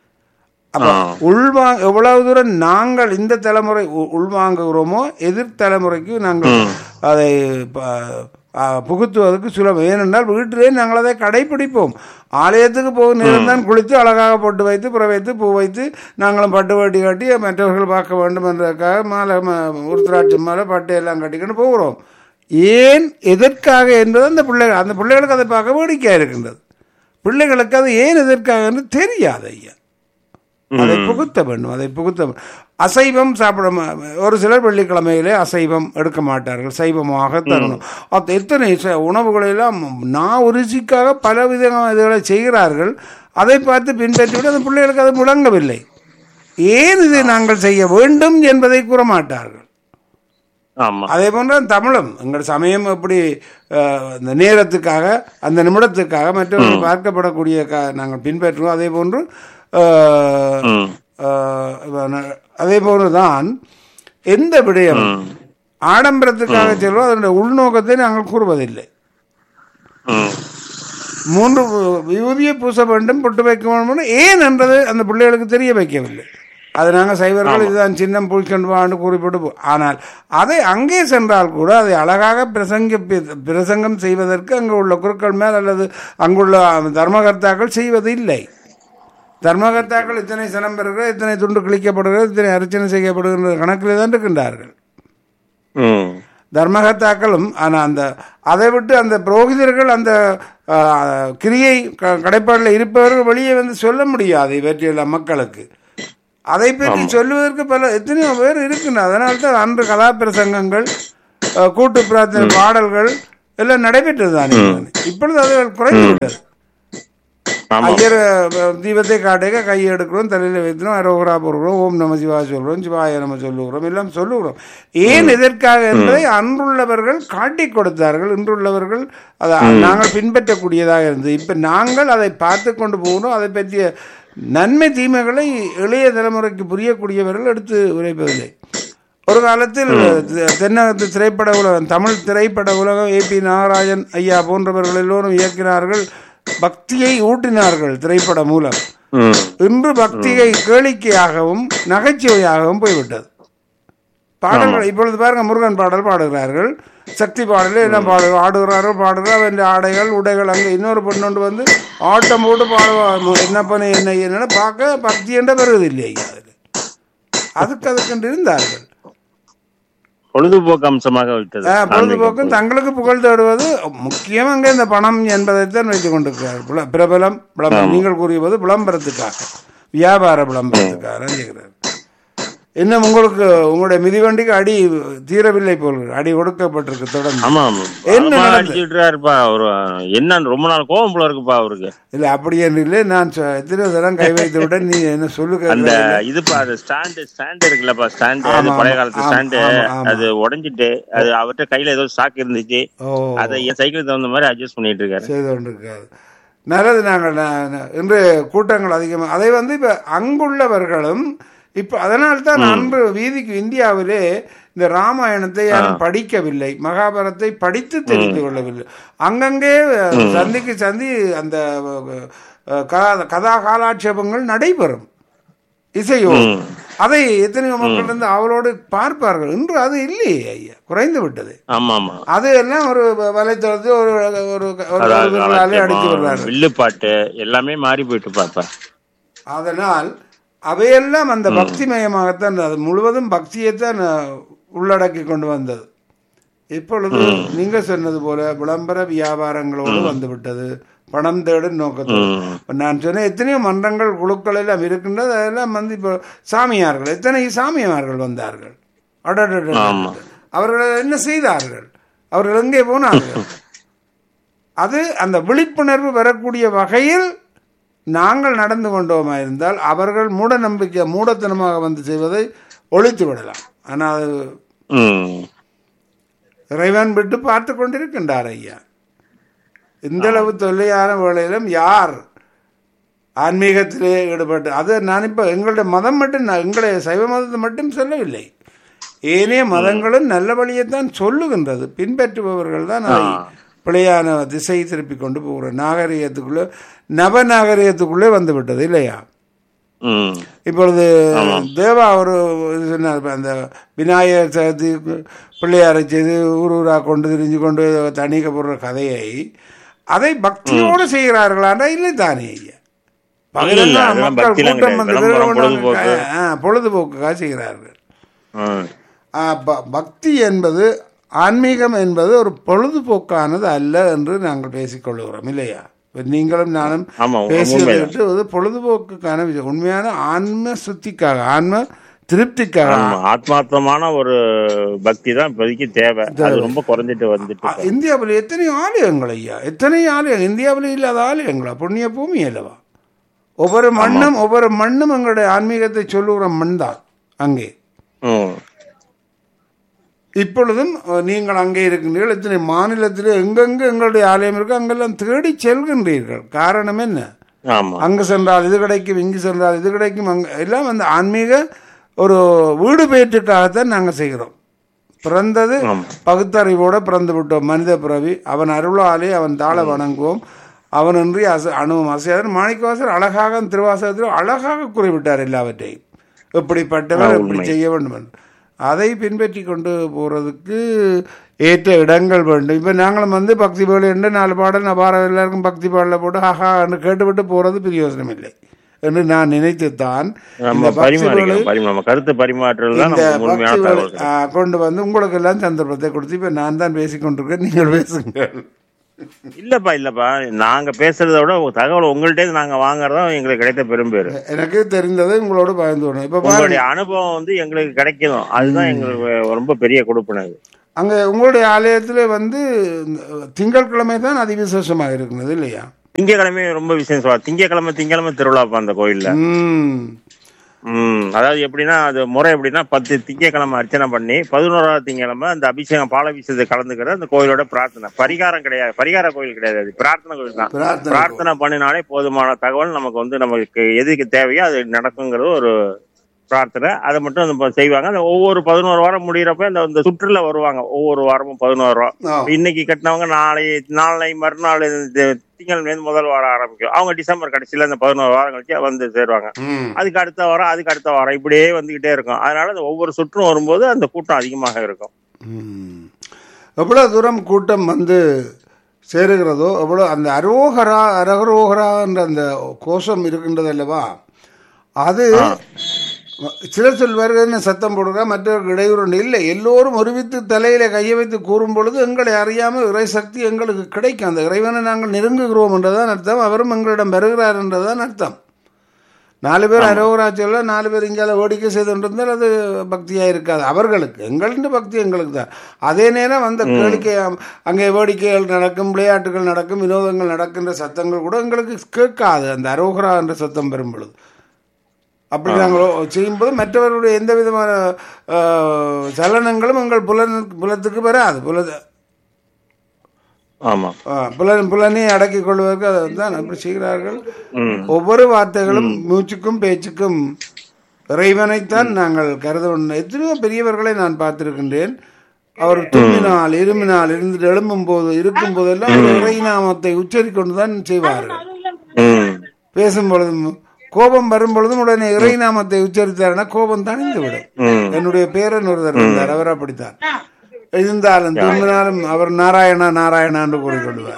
அப்ப உள்வா எவ்வளவு தூரம் நாங்கள் இந்த தலைமுறை உ- உள்வாங்குகிறோமோ எதிர் தலைமுறைக்கு நாங்கள் அதை ப- ஆ, புகுத்துவதற்கு சுலபம் ஏனென்றால் வீட்டிலே நாங்கள் அதை கடைபிடிப்போம் ஆலயத்துக்கு போகும் நேரம் தான் குளித்து அழகாக பொட்டு வைத்து புற வைத்து பூ வைத்து நாங்களும் பட்டு வேட்டி கட்டி மற்றவர்கள் பார்க்க வேண்டும் என்றதுக்காக மாலை ம- உருத்திராட்சி மாலை பட்டு எல்லாம் கட்டிக்கிட்டு போகிறோம் ஏன் எதற்காக என்பது அந்த பிள்ளைகள் அந்த பிள்ளைகளுக்கு அதை பார்க்க வேடிக்கையாக இருக்கின்றது பிள்ளைகளுக்கு அது ஏன் எதற்காக என்று தெரியாது ஐயா அதை புகுத்த வேண்டும் அதை புகுத்த வேண்டும். அசைவம் சாப்பிட ம- ஒரு சிலர் வெள்ளிக்கிழமையிலே அசைவம் எடுக்க மாட்டார்கள் சைவமாக தரணும் அது எத்தனை ச- உணவுகளை எல்லாம் நான் ருசிக்காக பல விதமான இதுகளை செய்கிறார்கள் அதை பார்த்து பின்பற்றிவிட்டு அந்த பிள்ளைகளுக்கு அது முழங்கவில்லை ஏன் இதை நாங்கள் செய்ய வேண்டும் என்பதை கூற மாட்டார்கள் ஆமா அதே போன்ற தமிழும் எங்கள் சமயம் எப்படி அஹ், இந்த நேரத்துக்காக அந்த நிமிடத்துக்காக மற்றவர்கள் பார்க்கப்படக்கூடிய க- நாங்கள் பின்பற்றுவோம் அதே போன்று அஹ், ம். அஹ், அதே போன்றுதான் எந்த விடயம் ஆடம்பரத்துக்காக செல்வோம் அதனுடைய உள்நோக்கத்தை நாங்கள் கூறுவதில்லை ம். மூன்று விபூதியை பூச வேண்டும் பொட்டு வைக்க வேண்டும் ஏன் என்றது அந்த பிள்ளைகளுக்கு தெரிய வைக்கவில்லை அது நாங்கள் சைவர்கள் இதுதான் சின்னம் பூழ்கண்டு வாண்டு குறிப்பிட்டு போ- ஆனால் அதை அங்கே சென்றால் கூட அதை அழகாக பிரசங்க பிரசங்கம் செய்வதற்கு அங்கு உள்ள குருக்கள் மேல் அல்லது அங்குள்ள தர்மகர்த்தாக்கள் செய்வது இல்லை தர்மகர்த்தாக்கள் இத்தனை சனம் பெறுகிறது இத்தனை துண்டு கிழிக்கப்படுகிறது இத்தனை அர்ச்சனை செய்யப்படுகின்ற கணக்கில் தான் இருக்கின்றார்கள் ம். தர்மகர்த்தாக்களும் ஆனால் அந்த அதை விட்டு அந்த புரோகிதர்கள் அந்த ஆ, கிரியை க- கடைப்பாடில் இருப்பவர்கள் வெளியே வந்து சொல்ல முடியாது இவற்றையெல்லாம் மக்களுக்கு அதை பற்றி சொல்லுவதற்கு பல எத்தனையோ பேர் இருக்கின்றன அதனால தான் அன்று கலாபிரசங்கங்கள் அஹ், கூட்டு பிரார்த்தனை பாடல்கள் எல்லாம் நடைபெற்றது தான் இப்பொழுது அது குறைந்து விட்டது ஆமா ஐயர் அஹ், தீபத்தை காட்டுக கையை எடுக்கிறோம் தலையில் வைக்கிறோம் அரோகரா போடுகிறோம் ஓம் நம சிவா சொல்கிறோம் சிவாய நம சொல்லுகிறோம் எல்லாம் சொல்லுகிறோம் ஏன் எதற்காக என்பதை அன்றுள்ளவர்கள் காட்டி கொடுத்தார்கள் இன்றுள்ளவர்கள் அதை நாங்கள் பின்பற்றக்கூடியதாக இருந்தது இப்போ நாங்கள் அதை பார்த்து கொண்டு போகணும் அதை பற்றிய நன்மை தீமைகளை இளைய தலைமுறைக்கு புரியக்கூடியவர்கள் எடுத்து உரைப்பதில்லை ஒரு காலத்தில் தெ- தென்னகத்து திரைப்பட உலகம் தமிழ் திரைப்பட உலகம் ஏ பி நாகராஜன் ஐயா போன்றவர்கள் எல்லோரும் இயக்கினார்கள் பக்தியை ஊட்டினார்கள் திரைப்படம் மூலம் ம் இன்று பக்தியை கேளிக்கையாகவும் நகைச்சுவையாகவும் போய்விட்டது பாடல்கள் இப்பொழுது பாருங்க முருகன் பாடல் பாடுகிறார்கள் சக்தி பாடல எல்லாம் பாடு ஆடுகிறார்கள் பாடுகிறார் அவன் ஆடைகள் உடைகள் அங்கே இன்னொரு பொண்ணு வந்து ஆட்டம் போட்டு பாடுவா என்ன பண்ண என்ன என்னன்னு பார்க்க பக்தி என்ற வருவது இல்லை ஐயா அதில் அதுக்கு அதுக்கென்று இருந்தார்கள் பொழுதுபோக்கு அம்சமாக விட்டது ஆஹ், பொழுதுபோக்கும் தங்களுக்கு புகழ் தேடுவது முக்கியம் அங்கே இந்த பணம் என்பதைத்தான் வைத்துக் கொண்டிருக்கிறார் புல- பிரபலம் விளம்பரம் நீங்கள் கூறியது விளம்பரத்துக்காக வியாபார விளம்பரத்துக்காக செய்கிறார் இன்னும் உங்களுக்கு உங்களுடைய மிதிவண்டிக்கு அடி தீரவில்லை போல் இருக்கு. அடி ஒடுக்கப்பட்டிருக்கு தொடர்ந்து ஆமா ஆமா என்ன பலமா நடந்தது? அடிச்சுட்டு இருப்பா அவரு என்ன ரொம்ப நாள் கோவம் போல இருக்குப்பா அவருக்கு இல்ல அப்படி என்று இல்லை நான் சொ- எத்தனை தரம் கை வைத்து விட நீ என்ன சொல்லு அந்த கேட்கல. இதுப்பா அது ஸ்டாண்டு ஸ்டாண்ட் இருக்குல்லப்பா ஸ்டாண்டு அது ஆமா, பழைய ஆமா, காலத்து ஆமா, ஸ்டாண்டு ஆமா, ஆமா. அது உடைஞ்சிட்டு அது அவர்கிட்ட கையில ஏதோ ஸ்டாக் இருந்துச்சு ஓ அதை என் சைக்கிள் தகுந்த மாதிரி அட்ஜஸ்ட் பண்ணிட்டு இருக்காரு செய்து கொண்டிருக்காது நல்லது நாங்கள் ந- ந- இன்று கூட்டங்கள் அதிகமாக அதை வந்து இப்ப அங்குள்ளவர்களும் இப்ப அதனால்தான் அன்று வீதிக்கு இந்தியாவிலே இந்த ராமாயணத்தை யாரும் படிக்கவில்லை மகாபாரத்தை படித்து தெரிந்து கொள்ளவில்லை அங்கங்கே அஹ், சந்திக்கு சந்தி அந்த அஹ், கதா- கதா காலாட்சேபங்கள் நடைபெறும் இசையோடு அதை எத்தனையோ மக்கள் இருந்து அவளோடு பார்ப்பார்கள் இன்று அது இல்லையே ஐயா குறைந்து விட்டது ஆமா ஆமா அது எல்லாம் ஒரு வலைத்தளத்தில் ஒரு ஒரு ஒரு அதாவது விரலாலே அடித்து காலட்சேபம், விடுறாரு வில்லு பாட்டு எல்லாமே மாறி போயிட்டு பாப்பா அதனால் அவையெல்லாம் அந்த பக்திமயமாகத்தான் அது முழுவதும் பக்தியைத்தான் அஹ், உள்ளடக்கி கொண்டு வந்தது இப்பொழுது நீங்க சொன்னது போல விளம்பர வியாபாரங்களோடு வந்து விட்டது பணம் தேடும் நோக்கத்தோடு இப்ப நான் சொன்ன எத்தனையோ மன்றங்கள் குழுக்கள் எல்லாம் இருக்கின்றது அதெல்லாம் வந்து இப்போ சாமியார்கள் எத்தனை சாமியார்கள் வந்தார்கள் அடடட ஆமா. அவர்கள் என்ன செய்தார்கள் அவர்கள் எங்கே போனார்கள் அது அந்த விழிப்புணர்வு வரக்கூடிய வகையில் நாங்கள் நடந்து கொண்டோமா இருந்தால் அவர்கள் மூட நம்பிக்கை மூடத்தனமாக வந்து செய்வதை ஒழித்து விடலாம் ஆனால் அது ம் இறைவன் விட்டு பார்த்து கொண்டிருக்கின்றார் ஐயா இந்த அளவு தொல்லையான வேளையிலும் யார் ஆன்மீகத்திலே ஈடுபட்டு அது நான் இப்போ எங்களுடைய மதம் மட்டும் நான் எங்களுடைய சைவ மதத்தை மட்டும் சொல்லவில்லை ஏனைய மதங்களும் நல்ல வழியைத்தான் சொல்லுகின்றது பின்பற்றுபவர்கள் தான் அதை பிழையான திசை திருப்பி கொண்டு போகிற நாகரிகத்துக்குள்ளே நவநாகரிகத்துக்குள்ளே வந்து விட்டது இல்லையா ம் இப்பொழுது தேவா ஒரு இது சொன்னார் இப்ப அந்த விநாயகர் சதுர்த்தி பிள்ளையாரை செய்து ஊர் ஊரா கொண்டு திரிஞ்சு கொண்டு தணிக்க போடுற கதையை அதை பக்தியோடு செய்கிறார்களாண்டா இல்லை தானே ஐயா பகலெல்லாம் அதெல்லாம் மக்கள் பக்திலாம் கூட்டம் வந்து கிடையாது. விளம்பரம், விளம்பரம் பொழுதுபோக்கு. ஆ, பொழுதுபோக்குக்காக செய்கிறார்கள் ம் ஆ, ப- பக்தி என்பது ஆன்மீகம் என்பது ஒரு பொழுதுபோக்கானது அல்ல என்று நாங்கள் பேசிக்கொள்கிறோம் இல்லையா இப்ப நீங்களும் நானும் ஆமா, பேசுவதை உண்மைதான். விட்டு அது பொழுதுபோக்குக்கான விஷயம் உண்மையான ஆன்ம சுத்திக்காக ஆன்ம திருப்திக்காக ஆமா ஆத்மார்த்தமான ஒரு பக்தி தான் இப்போதைக்கு தேவை அது ரொம்ப குறைஞ்சிட்டு வந்துட்டு இருக்கு. இந்தியாவில் எத்தனை ஆலயங்கள் ஐயா எத்தனை ஆலயம் இந்தியாவில் இல்லாத ஆலயங்களா புண்ணிய பூமி அல்லவா ஒவ்வொரு மண்ணும் ஒவ்வொரு மண்ணும் எங்களுடைய ஆன்மீகத்தை சொல்லுகிற மண் தான் அங்கே ம் இப்பொழுதும் அஹ், நீங்கள் அங்கே இருக்கின்றீர்கள் இத்தனை மாநிலத்தில் எங்கெங்கு எங்களுடைய ஆலயம் இருக்கு அங்கெல்லாம் தேடி செல்கின்றீர்கள் காரணம் என்ன ஆமா அங்கு சென்றால் இது கிடைக்கும் இங்கு சென்றால் இது கிடைக்கும் அங்க எல்லாம் அந்த ஆன்மீக ஒரு வீடு பேற்றுக்காகத்தான் நாங்கள் செய்கிறோம் பிறந்தது ஆமா. பகுத்தறிவோட பிறந்து விட்டோம் மனித பிறவி அவன் அருளாலே அவன் தாழ வணங்குவோம் அவனின்றி அச அணுவும் அசையாதன் மாணிக்கவாசர் அழகாக திருவாசகத்தில் அழகாக குறிப்பிட்டார் எல்லாவற்றையும் எப்படிப்பட்டவர் எப்படி செய்ய வேண்டும் என்று அதை பின்பற்றி கொண்டு போகிறதுக்கு ஏற்ற இடங்கள் வேண்டும் இப்போ நாங்களும் வந்து பக்தி பாடல் என்று நாலு பாடல் நான் பாட எல்லாருக்கும் பக்தி பாடலை போட்டு ஆஹா என்று கேட்டுவிட்டு போகிறது பிரயோசனம் இல்லை என்று நான் நினைத்துத்தான் நம்ம இந்த பக்தி வேலை பரிமாறிக்கணும் பரிமா- நம்ம கருத்து பரிமாற்றம் தான் இந்த நமக்கு முழுமையான பக்தி வேலை தகவல் ஆ, கொண்டு வந்து உங்களுக்கு எல்லாம் சந்தர்ப்பத்தை கொடுத்து இப்ப நான் தான் பேசிக்கொண்டிருக்கேன் நீங்கள் பேசுங்கள் இல்லப்பா இல்லப்பா நாங்க பேசுறத விட உங்க தகவல் உங்கள்ட்டே நாங்க வாங்குறதும் எங்களுக்கு கிடைத்த பெரும்பேரு எனக்கு தெரிந்ததை உங்களோட பகிர்ந்து கொண்டேன் இப்ப பாருங்க உங்களுடைய அனுபவம் வந்து எங்களுக்கு கிடைக்கணும் அதுதான் எங்களுக்கு ரொம்ப பெரிய கொடுப்பினை அது அங்க உங்களுடைய ஆலயத்துல வந்து இந்த திங்கட்கிழமை தான் அதிவிசேஷமாக இருக்கிறது இல்லையா திங்கக்கிழமை ரொம்ப விஷயம் சொல்ல திங்கக்கிழமை திங்கக்கிழமை திருவிழாப்பா அந்த கோயில்ல ம் ம் அதாவது எப்படின்னா அது முறை எப்படின்னா பத்து திங்கக்கிழமை அர்ச்சனை பண்ணி பதினோராவது திங்கக்கிழமை அந்த அபிஷேகம் பாலாபிஷேகத்தை கலந்துக்கிற அந்த கோயிலோட பிரார்த்தனை பரிகாரம் கிடையாது பரிகார கோயில் கிடையாது அது பிரார்த்தனை கோயில் தான் பிரார்த்தனை பிரார்த்தனை பண்ணினாலே போதுமான தகவல் நமக்கு வந்து நமக்கு எதுக்கு தேவையோ அது நடக்குங்கிறது ஒரு பிரார்த்தனை அதை மட்டும் அந்த ப- செய்வாங்க அந்த ஒவ்வொரு பதினோரு வாரம் முடியிறப்ப இந்த இந்த சுற்றுல வருவாங்க ஒவ்வொரு வாரமும் பதினோரு வாரம் ஆ. இன்னைக்கு கட்டினவங்க நாளை நாளை மறுநாள் இந்த திங்கள்லேருந்து முதல் வாரம் ஆரம்பிக்கும் அவங்க டிசம்பர் கடைசியில இந்த பதினோரு வாரம் கழிச்சு வந்து சேருவாங்க ம் அதுக்கு அடுத்த வாரம் அதுக்கு அடுத்த வாரம் இப்படியே வந்துகிட்டே இருக்கும் அதனால அந்த ஒவ்வொரு சுற்றும் வரும்போது அந்த கூட்டம் அதிகமாக இருக்கும் ம். எவ்வளவு தூரம் கூட்டம் வந்து சேருகிறதோ எவ்வளோ அந்த அரோகரா அரகரோகரா என்ற அந்த கோஷம் இருக்கின்றது அல்லவா அது சிலர் சொல்வார்கள் என்ன சத்தம் போடுறா மற்றவர்கள் இடையூறு இல்லை எல்லோரும் ஒருமித்து தலையில கையை வைத்து கூறும் பொழுது எங்களை அறியாமல் இறை சக்தி எங்களுக்கு கிடைக்கும் அந்த இறைவனை நாங்கள் நெருங்குகிறோம் என்றதான் அர்த்தம் அவரும் எங்களிடம் வருகிறார் என்றதான் அர்த்தம் நாலு பேர் அரோகரா சொல்ல நாலு பேர் இங்கால வேடிக்கை செய்து கொண்டிருந்தால் அது பக்தியாக இருக்காது அவர்களுக்கு எங்கள்கிட்ட பக்தி எங்களுக்கு தான் அதே நேரம் அந்த கேளிக்கை அங்கே வேடிக்கைகள் நடக்கும் விளையாட்டுகள் நடக்கும் வினோதங்கள் நடக்கின்ற சத்தங்கள் கூட எங்களுக்கு கேட்காது அந்த அரோகரா என்ற சத்தம் பெறும் பொழுது அப்படி நாங்கள் செய்யும்போது மற்றவர்களுடைய எந்த விதமான ஆஹ், சலனங்களும் எங்கள் புலன் புலத்துக்கு வராது புல ஆமா ஆ, புலன் புலனை அடக்கிக் கொள்வதற்கு அதை தான் அப்படி செய்கிறார்கள் ம் ஒவ்வொரு வார்த்தைகளும் மூச்சுக்கும் பேச்சுக்கும் இறைவனைத்தான் நாங்கள் கருத வேண்டும் எத்தனையோ பெரியவர்களை நான் பார்த்திருக்கின்றேன் அவர் தும்மினால் இருமினால் இருந்து எழும்பும் போது இருக்கும் போதெல்லாம் ஒரு இறை நாமத்தை உச்சரிக்கொண்டு தான் செய்வார்கள் ம் பேசும் பொழுதும் கோபம் வரும் பொழுதும் உடனே இறை நாமத்தை உச்சரித்தார்னா கோபம் தணிந்து விடும் ம் என்னுடைய பேரன் ஒருத்தர் இருந்தார் அவர் அப்படித்தான் இருந்தாலும் தும்பினாலும் அவர் நாராயணா நாராயணா என்று கூறிக்கொள்வார்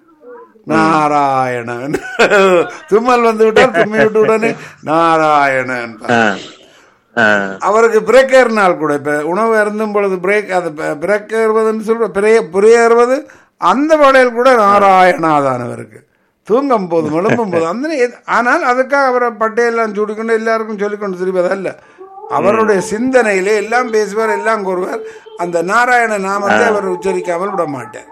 நாராயணன் தும்மல் வந்து விட்டார் தும்மி விட்டு உடனே நாராயணன் ஆ ஆ அவருக்கு பிரேக் ஏறினால் கூட இப்ப உணவு அருந்தும் பொழுது பிரேக் அது பிரேக் ஏறுவதுன்னு சொல்ற பிறைய புரியேறுவது அந்த வேளையில் கூட நாராயணாதான் அவருக்கு தூங்கும் போதும் எழும்பும் போது அந்த நே- ஆனால் அதுக்காக அவரை பட்டையெல்லாம் சூடிக்கொண்டு எல்லாருக்கும் சொல்லிக்கொண்டு திருப்பதல்ல அவருடைய சிந்தனையிலே எல்லாம் பேசுவார் எல்லாம் கூறுவார் அந்த நாராயண நாமத்தை அவர் உச்சரிக்காமல் விட மாட்டார்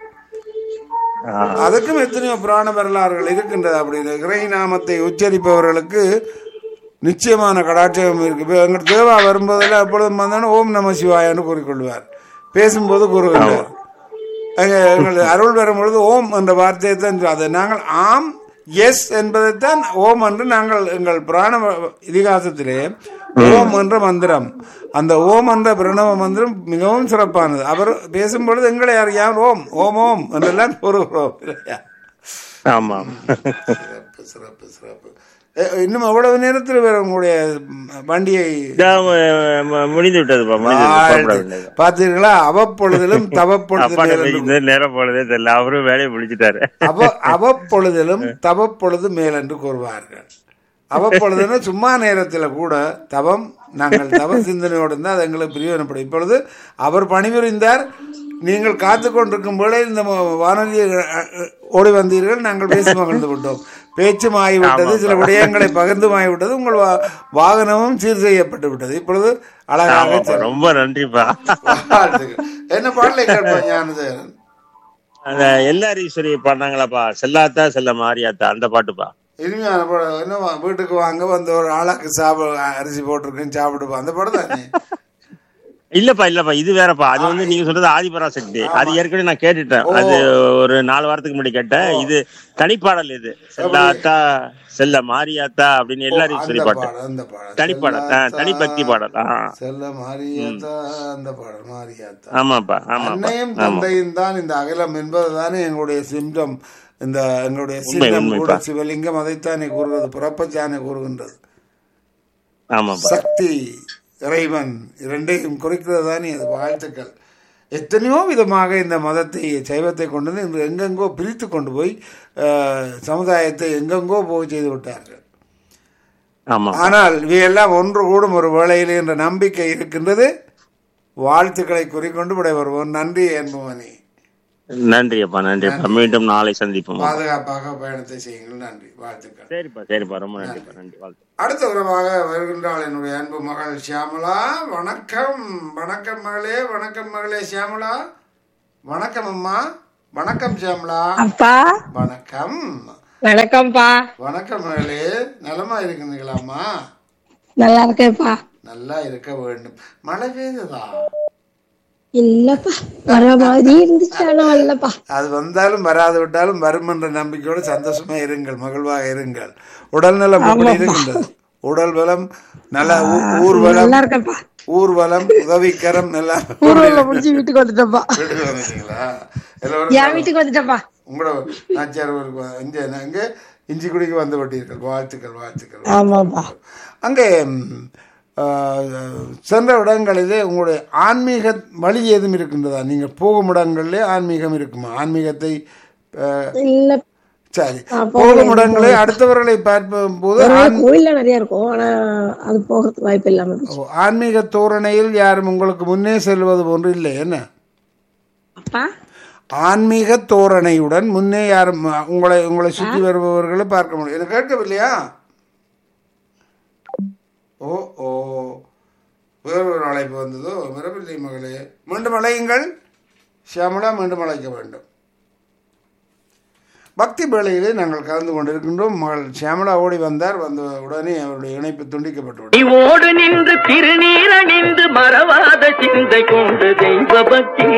ஆ. அதுக்கும் எத்தனையோ புராண வரலாறுகள் இருக்கின்றது அப்படி இந்த இறை நாமத்தை உச்சரிப்பவர்களுக்கு நிச்சயமான கடாட்சம் இருக்கு இப்ப எங்க தேவா வரும்போதெல்லாம் எப்பொழுதும் வந்தாலும் ஓம் நம சிவாயன்னு கூறிக்கொள்வார் பேசும்போது கூறுகின்றார் எங்க- எங்கள் அருள் வரும்பொழுது ஓம் என்ற வார்த்தையை தான் சொல்~ அதை நாங்கள் ஆம் எஸ் என்பதைத்தான் ஓம் என்று நாங்கள் எங்கள் புராண வ- இதிகாசத்திலே ஓம் என்ற மந்திரம் அந்த ஓம் என்ற பிரணவ மந்திரம் மிகவும் சிறப்பானது அவர் பேசும்பொழுது எங்களை அறியாமல் ஓம் ஓம் ஓம் என்றெல்லாம் கூறுகிறோம் இல்லையா? ஆமா சிறப்பு சிறப்பு சிறப்பு எ, இன்னும் எவ்வளவு நேரத்தில் வேற உங்களுடைய ம், வண்டியை இதா, ம- ம- முடிந்து விட்டதுப்பா முடிந்து விட்டது. புறப்பட வேண்டியது. பார்த்தீர்களா அவ்வப்பொழுதிலும் தவப்பொழுது அப்பாட்ட மேலென்றும் பேசிட்டு நேரம் போனதே தெரியல அவரும் வேலையை முடிச்சிட்டாரு அவ அவ்வப்பொழுதிலும் தவப்பொழுது மேலென்று கூறுவார்கள் அவ்வப்பொழுதுன்னு சும்மா நேரத்தில் கூட தவம் நாங்கள் தவ சிந்தனையோடு இருந்தால் அது எங்களுக்கு பிரியோனப்படும் இப்பொழுது அவர் பணிபுரிந்தார் நீங்கள் காத்து கொண்டிருக்கும் போல இந்த ம- வானொலி அ, அ, ஓடி வந்தீர்கள் நாங்கள் பேசி மகிழ்ந்து விட்டோம் பேச்சும் ஆகிவிட்டது சில விடயங்களை பகிர்ந்தும் ஆகிவிட்டது உங்கள் வா- வாகனமும் சீர் செய்யப்பட்டு விட்டது இப்பொழுது அழகாக ஆமாப்பா, ரொம்ப நன்றிப்பா வாழ்த்துக்கள். என்ன பாடலை கேட்போம் ஞானதேவன் அந்த எல்லார் ஈஸ்வரி பாடினாங்களாப்பா செல்லாத்தா செல்ல மாரியாத்தா அந்த பாட்டுப்பா இனிமையான படம் என்ன வா- வீட்டுக்கு வாங்க வந்து ஒரு ஆளாக்கு சாப்பிட அரிசி போட்டிருக்கேன் சாப்பிடுப்பா அந்த படம் தானே இல்லப்பா இல்லப்பா இது வேறப்பா அது வந்து நீங்க சொல்றது ஆதிபராசக்தி அது ஏற்கனவே நான் கேட்டுட்டேன் அது ஒரு நாலு வாரத்துக்கு முன்னாடி கேட்டேன் இது தனிப்பாடல் இது செல்லாத்தா செல்ல மாரியாத்தா அப்படின்னு எல்லார் ஈஸ்வரி அந்த பாட்டு பாடல் அந்த பாடல் தனிப்பாடல் ஆ, செல்லாத்தா, தனி பக்தி பாடல் ஆ செல்ல மாரியாத்தா அந்த பாடல் மாரியாத்தா ஆமாப்பா ஆமாப்பா அன்னையும் ஆமா தந்தையும் தான் இந்த அகிலம் என்பதுதானே எங்களுடைய சிம்டம் இந்த எங்களுடைய உண்மை, சின்னம் கூட உண்மைப்பா. சிவலிங்கம் அதைத்தானே கூறுகிறது புறப்பச்சானே கூறுகின்றது ஆமாப்பா சக்தி இறைவன் இரண்டையும் குறிக்கிறது தானே அது வாழ்த்துக்கள் எத்தனையோ விதமாக இந்த மதத்தை சைவத்தை கொண்டு வந்து இன்று எங்கெங்கோ பிரித்து கொண்டு போய் அஹ், சமுதாயத்தை எங்கெங்கோ போய் செய்து விட்டார்கள் ஆமா ஆனால் இவையெல்லாம் ஒன்று கூடும் ஒரு வேளையில் என்ற நம்பிக்கை இருக்கின்றது வாழ்த்துக்களை குறிக்கொண்டு விடைபெறுவோம் நன்றி என்பவனே நன்றி அப்பா நன்றி அப்பா மீண்டும் நாளை சந்திப்போம் பாதுகாப்பாக பயணத்தை செய்யுங்கள் நன்றி வாழ்த்துக்கள் சரிப்பா சரிப்பா ரொம்ப நன்றிப்பா நன்றி வாழ்த்து அடுத்த உறவாக வருகின்றாள் என்னுடைய அன்பு மகள் சியாமலா வணக்கம் வணக்கம் மகளே வணக்கம் மகளே சியாமலா வணக்கம் அம்மா வணக்கம் சியாமலா அப்பா வணக்கம் வணக்கம்ப்பா வணக்கம் மகளே நலமா இருக்குதுங்களாம்மா நல்லா இருக்கேன்ப்பா நல்லா இருக்க வேண்டும் மழை பெய்ததா இல்லப்பா வர மாதிரி இருந்துச்சு ஆனா இல்லப்பா அது வந்தாலும் வராது விட்டாலும் வரும் என்ற நம்பிக்கையோடு சந்தோஷமா இருங்கள் மகிழ்வாக இருங்கள் உடல் நலம் எப்படி இருக்கின்றது உடல் பலம் நல்ல ஊ- ஊர்வலம் நல்லா இருக்கேன்ப்பா ஊர்வலம் உதவிக்கரம் எல்லாம் ஊர்வல முடிச்சு வீட்டுக்கு வந்துட்டேன்ப்பா வீட்டுக்கு வந்துட்டீங்களா எல்லோரும் என் வீட்டுக்கு வந்துட்டேன்ப்பா உங்களோட நாச்சியார் ஊருக்கு வ- இங்க அங்கே இஞ்சி குடிக்கு வந்து விட்டீர்கள் வாழ்த்துக்கள் வாழ்த்துக்கள் ஆமாப்பா அங்கே ம், ஆ, சென்ற இடங்களிலே உங்களுடைய ஆன்மீக வழி ஏதும் இருக்கின்றதா நீங்கள் போகும் இடங்களிலே ஆன்மீகம் இருக்குமா ஆன்மீகத்தை ஆ, இல்ல சரி ஆ, போகல, போகும் இடங்களே அடுத்தவர்களை பார்க்கும் போது ஒரு ஆன்- கோயில்ல நிறைய இருக்கும் ஆனா அது போகிறதுக்கு வாய்ப்பு இல்லாம இருந்துச்சு ஆன்மீக தோரணையில் யாரும் உங்களுக்கு முன்னே செல்வது போன்று இல்லை என்ன அப்பா ஆன்மீக தோரணையுடன் முன்னே யாரும் உங்களை உங்களை சுற்றி வருபவர்களை பார்க்க முடியும் இது கேட்கவில்லையா ஓ ஓ வேறொரு அழைப்பு வந்ததோ மிரவில்லை மகளே மீண்டும் அழையுங்கள் ஷியாமலா மீண்டும் அழைக்க வேண்டும் பக்தி வேளையிலே நாங்கள் கலந்து கொண்டிருக்கின்றோம் மகள் ஷியாமலா ஓடி வந்தார் வந்த உடனே அவருடைய இணைப்பு துண்டிக்கப்பட்டு விட்டது. ஓடு நின்று திருநீரணிந்து மறவாத சிந்தை கொண்டு தெய்வ பக்தி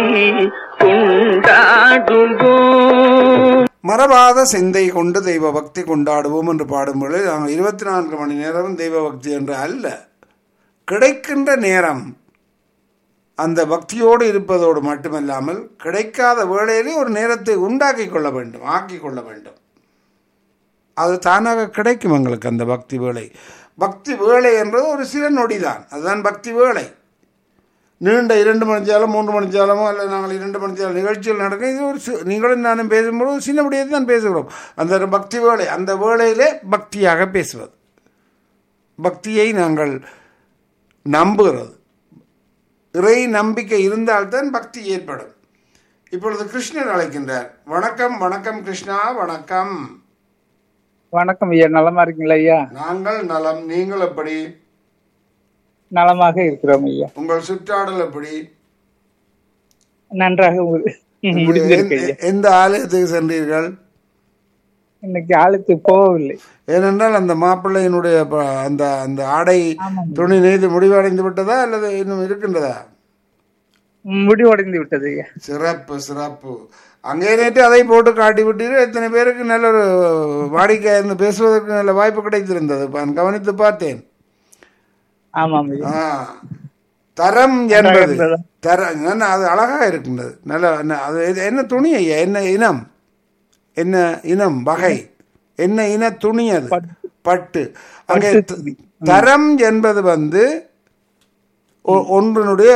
கொண்டாடுவோம் மறவாத சிந்தை கொண்டு தெய்வ பக்தி கொண்டாடுவோம் என்று பாடும்பொழுது நாங்கள் இருபத்தி நான்கு மணி நேரம் தெய்வ பக்தி என்று அல்ல கிடைக்கின்ற நேரம் அந்த பக்தியோடு இருப்பதோடு மட்டுமல்லாமல் கிடைக்காத வேளையிலே ஒரு நேரத்தை உண்டாக்கி கொள்ள வேண்டும் ஆக்கி கொள்ள வேண்டும் அது தானாக கிடைக்கும் எங்களுக்கு அந்த பக்தி வேலை பக்தி வேலை என்பது ஒரு சில நொடிதான் அதுதான் பக்தி வேலை நீண்ட இரண்டு மணிச்சாலம் மூன்று மணிச்சாலமோ அல்ல நாங்கள் இரண்டு மணிச்சாலம் நிகழ்ச்சிகள் நடக்கும் இது ஒரு சி- நீங்களும் நானும் பேசும்போது ஒரு சின்ன விடயத்தை தான் பேசுகிறோம் அந்த ஒரு பக்தி வேலை அந்த வேளையிலே பக்தியாக பேசுவது பக்தியை நாங்கள் நம்புகிறது இறை நம்பிக்கை இருந்தால்தான் பக்தி ஏற்படும் இப்பொழுது கிருஷ்ணன் அழைக்கின்றார் வணக்கம் வணக்கம் கிருஷ்ணா வணக்கம் வணக்கம் ஐயா நலமா இருக்கீங்களா ஐயா நாங்கள் நலம் நீங்கள் எப்படி நலமாக இருக்கிறோம் ஐயா உங்கள் சுற்றாடல் எப்படி நன்றாக மு- முடிந்திருக்கு ஐயா எந்த- எந்த ஆலயத்துக்கு சென்றீர்கள் இன்னைக்கு ஆளுக்கு போகவில்லை ஏனென்றால் அந்த மாப்பிள்ளையினுடைய ப- அந்த அந்த ஆடை துணி நெய்து முடிவடைந்து விட்டதா அல்லது இன்னும் இருக்கின்றதா முடிவடைந்து விட்டது ஐயா சிறப்பு சிறப்பு அங்கே நேற்று அதை போட்டு காட்டி விட்டீர்கள் எத்தனை பேருக்கு நல்ல ஒரு வாடிக்கை இருந்து பேசுவதற்கு நல்ல வாய்ப்பு கிடைத்திருந்தது நான் கவனித்து பார்த்தேன் ஆமாம் ஐயா ஆ. தரம் என்பது இருந்ததா? தரம் நல்ல அது அழகாக இருக்கின்றது நல்ல ந- அது இது என்ன துணி ஐயா என்ன இனம் என்ன இனம் வகை என்ன இன துணி அது பட்டு அங்கே பட்டு த- துணி. தரம் என்பது வந்து ஒ- ஒன்றினுடைய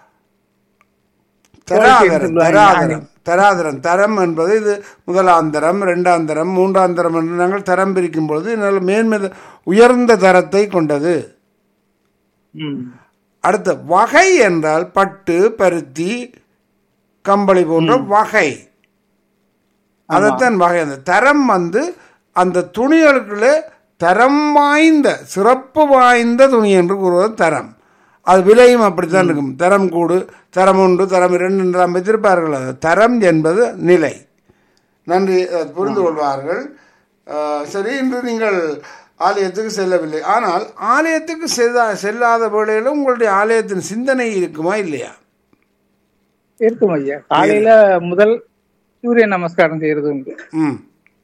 தராதரம் சொல்லுவாங்க. தராதரம் தராதரம் தரம் என்பது இது முதலாந்தரம் இரண்டாந்தரம் மூன்றாந்தரம் என்று நாங்கள் தரம் பிரிக்கும் பொழுது நல்ல மேன்மை உயர்ந்த தரத்தை கொண்டது ம் அடுத்த வகை என்றால் பட்டு பருத்தி கம்பளி போன்ற வகை அதைத்தான் வகை அந்த தரம் வந்து அந்த துணிகளுக்குள்ள தரம் வாய்ந்த சிறப்பு வாய்ந்த துணி என்று கூறுவது தரம் அது விலையும் அப்படித்தான் இருக்கும் தரம் கூடு தரம் ஒன்று தரம் இரண்டு என்றெல்லாம் வைத்திருப்பார்கள் அது தரம் என்பது நிலை நன்றி அஹ், புரிந்து கொள்வார்கள் அஹ், சரி இன்று நீங்கள் ஆலயத்துக்கு செல்லவில்லை ஆனால் ஆலயத்துக்கு செல்லா செல்லாத வேளையில் உங்களுடைய ஆலயத்தின் சிந்தனை இருக்குமா இல்லையா இருக்கும் ஐயா காலையில முதல் சூரிய நமஸ்காரம் செய்யறது உண்டு ம்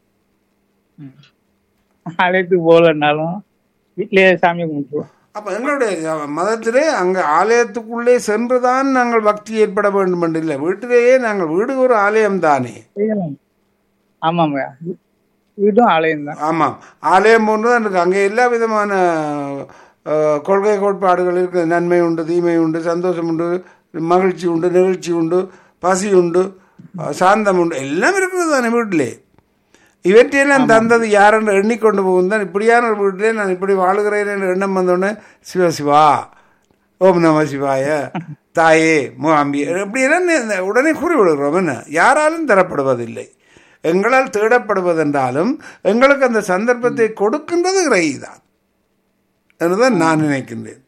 ஆலயத்துக்கு போகலன்னாலும் வீட்லயே சாமி கும்பிட்டுருவோம் அப்ப எங்களுடைய மதத்திலே அங்க ஆலயத்துக்குள்ளே சென்றுதான் நாங்கள் பக்தி ஏற்பட வேண்டும் என்று இல்லை வீட்டிலேயே நாங்கள் வீடு ஒரு ஆலயம் தானே செய்யலாம் ஆமாம் ஐயா வீடும் ஆலயம் தான் ஆமாம் ஆலயம் போன்றுதான் இருக்கு அங்கே எல்லா விதமான அஹ், கொள்கை கோட்பாடுகள் இருக்குது நன்மை உண்டு தீமை உண்டு சந்தோஷம் உண்டு மகிழ்ச்சி உண்டு நிகழ்ச்சி உண்டு பசி உண்டு அஹ், சாந்தம் உண்டு எல்லாம் இருக்குது தானே வீட்டிலே இவற்றையெல்லாம் தந்தது யார் என்று எண்ணிக்கொண்டு போகுந்தான் இப்படியான ஒரு வீட்டிலே நான் இப்படி வாழுகிறேன் என்று எண்ணம் வந்தோடனே சிவ சிவா ஓம் நம சிவாய தாயே மூஆம்பி இப்படியெல்லாம் நே- உடனே கூறிவிடுகிறோம் என்ன யாராலும் தரப்படுவதில்லை எங்களால் தேடப்படுவதென்றாலும் எங்களுக்கு அந்த சந்தர்ப்பத்தை கொடுக்கின்றது இறை தான் என்றுதான் நான் நினைக்கின்றேன்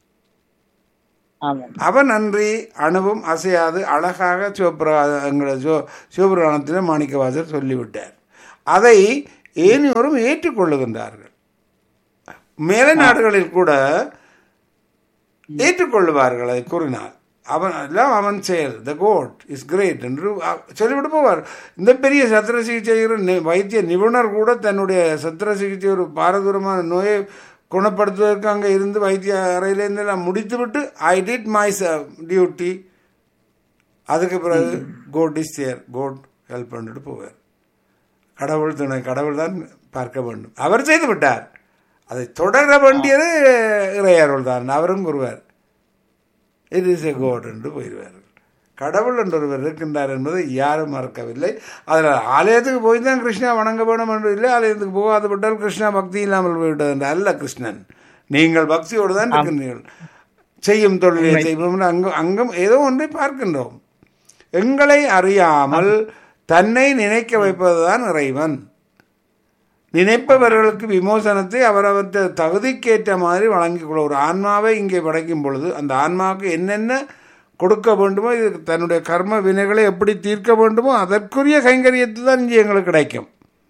ஆமாம் அவன் அன்றி அணுவும் அசையாது அழகாக சிவபுரா எங்களை சிவ சிவபுராணத்தில் மாணிக்கவாசர் சொல்லிவிட்டார் அதை ஏனையோரும் ஏற்றுக்கொள்ளுகின்றார்கள் மேலை நாடுகளில் கூட ஏற்றுக்கொள்ளுவார்கள் அதை கூறினார் அவன் எல்லாம் அவன் செயல் த கோட் இஸ் கிரேட் என்று அ- சொல்லிவிட்டு போவார் இந்த பெரிய சத்திர சிகிச்சை செய்கிற நி- வைத்திய நிபுணர் கூட தன்னுடைய சத்திர சிகிச்சை ஒரு பாரதூரமான நோயை குணப்படுத்துவதற்கு அங்கே இருந்து வைத்திய அறையிலேருந்து எல்லாம் முடித்துவிட்டு ஐ டிட் மை டியூட்டி அதுக்கு பிறகு God is there God help பண்ணிட்டு போவார் கடவுள் துணை கடவுள் தான் பார்க்க வேண்டும் அவர் செய்து விட்டார் அதை தொடர வேண்டியது இறையருள் தான் அவரும் கூறுவார் இட் இஸ் எ கோட் என்று போயிடுவார் கடவுள் என்று ஒருவர் இருக்கின்றார் என்பதை யாரும் மறக்கவில்லை அதில் ஆலயத்துக்கு போய் தான் கிருஷ்ணா வணங்க வேணும் என்று இல்லை ஆலயத்துக்கு போகாது விட்டால் கிருஷ்ணா பக்தி இல்லாமல் போய்விட்டது என்று அல்ல கிருஷ்ணன் நீங்கள் பக்தியோடு தான் இருக்கின்றீர்கள் செய்யும் தொழிலை செய்வோம் அங்கும் அங்கும் ஏதோ ஒன்றை பார்க்கின்றோம் எங்களை அறியாமல் தன்னை நினைக்க வைப்பதுதான் இறைவன் நினைப்பவர்களுக்கு விமோசனத்தை அவரவர் தகுதிக்கேற்ற மாதிரி வழங்கிக் கொள்ள ஒரு ஆன்மாவை இங்கே படைக்கும் பொழுது அந்த ஆன்மாவுக்கு என்னென்ன கொடுக்க வேண்டுமோ இது தன்னுடைய கர்ம வினைகளை எப்படி தீர்க்க வேண்டுமோ அதற்குரிய கைங்கரியத்தை தான் இங்கே எங்களுக்கு கிடைக்கும்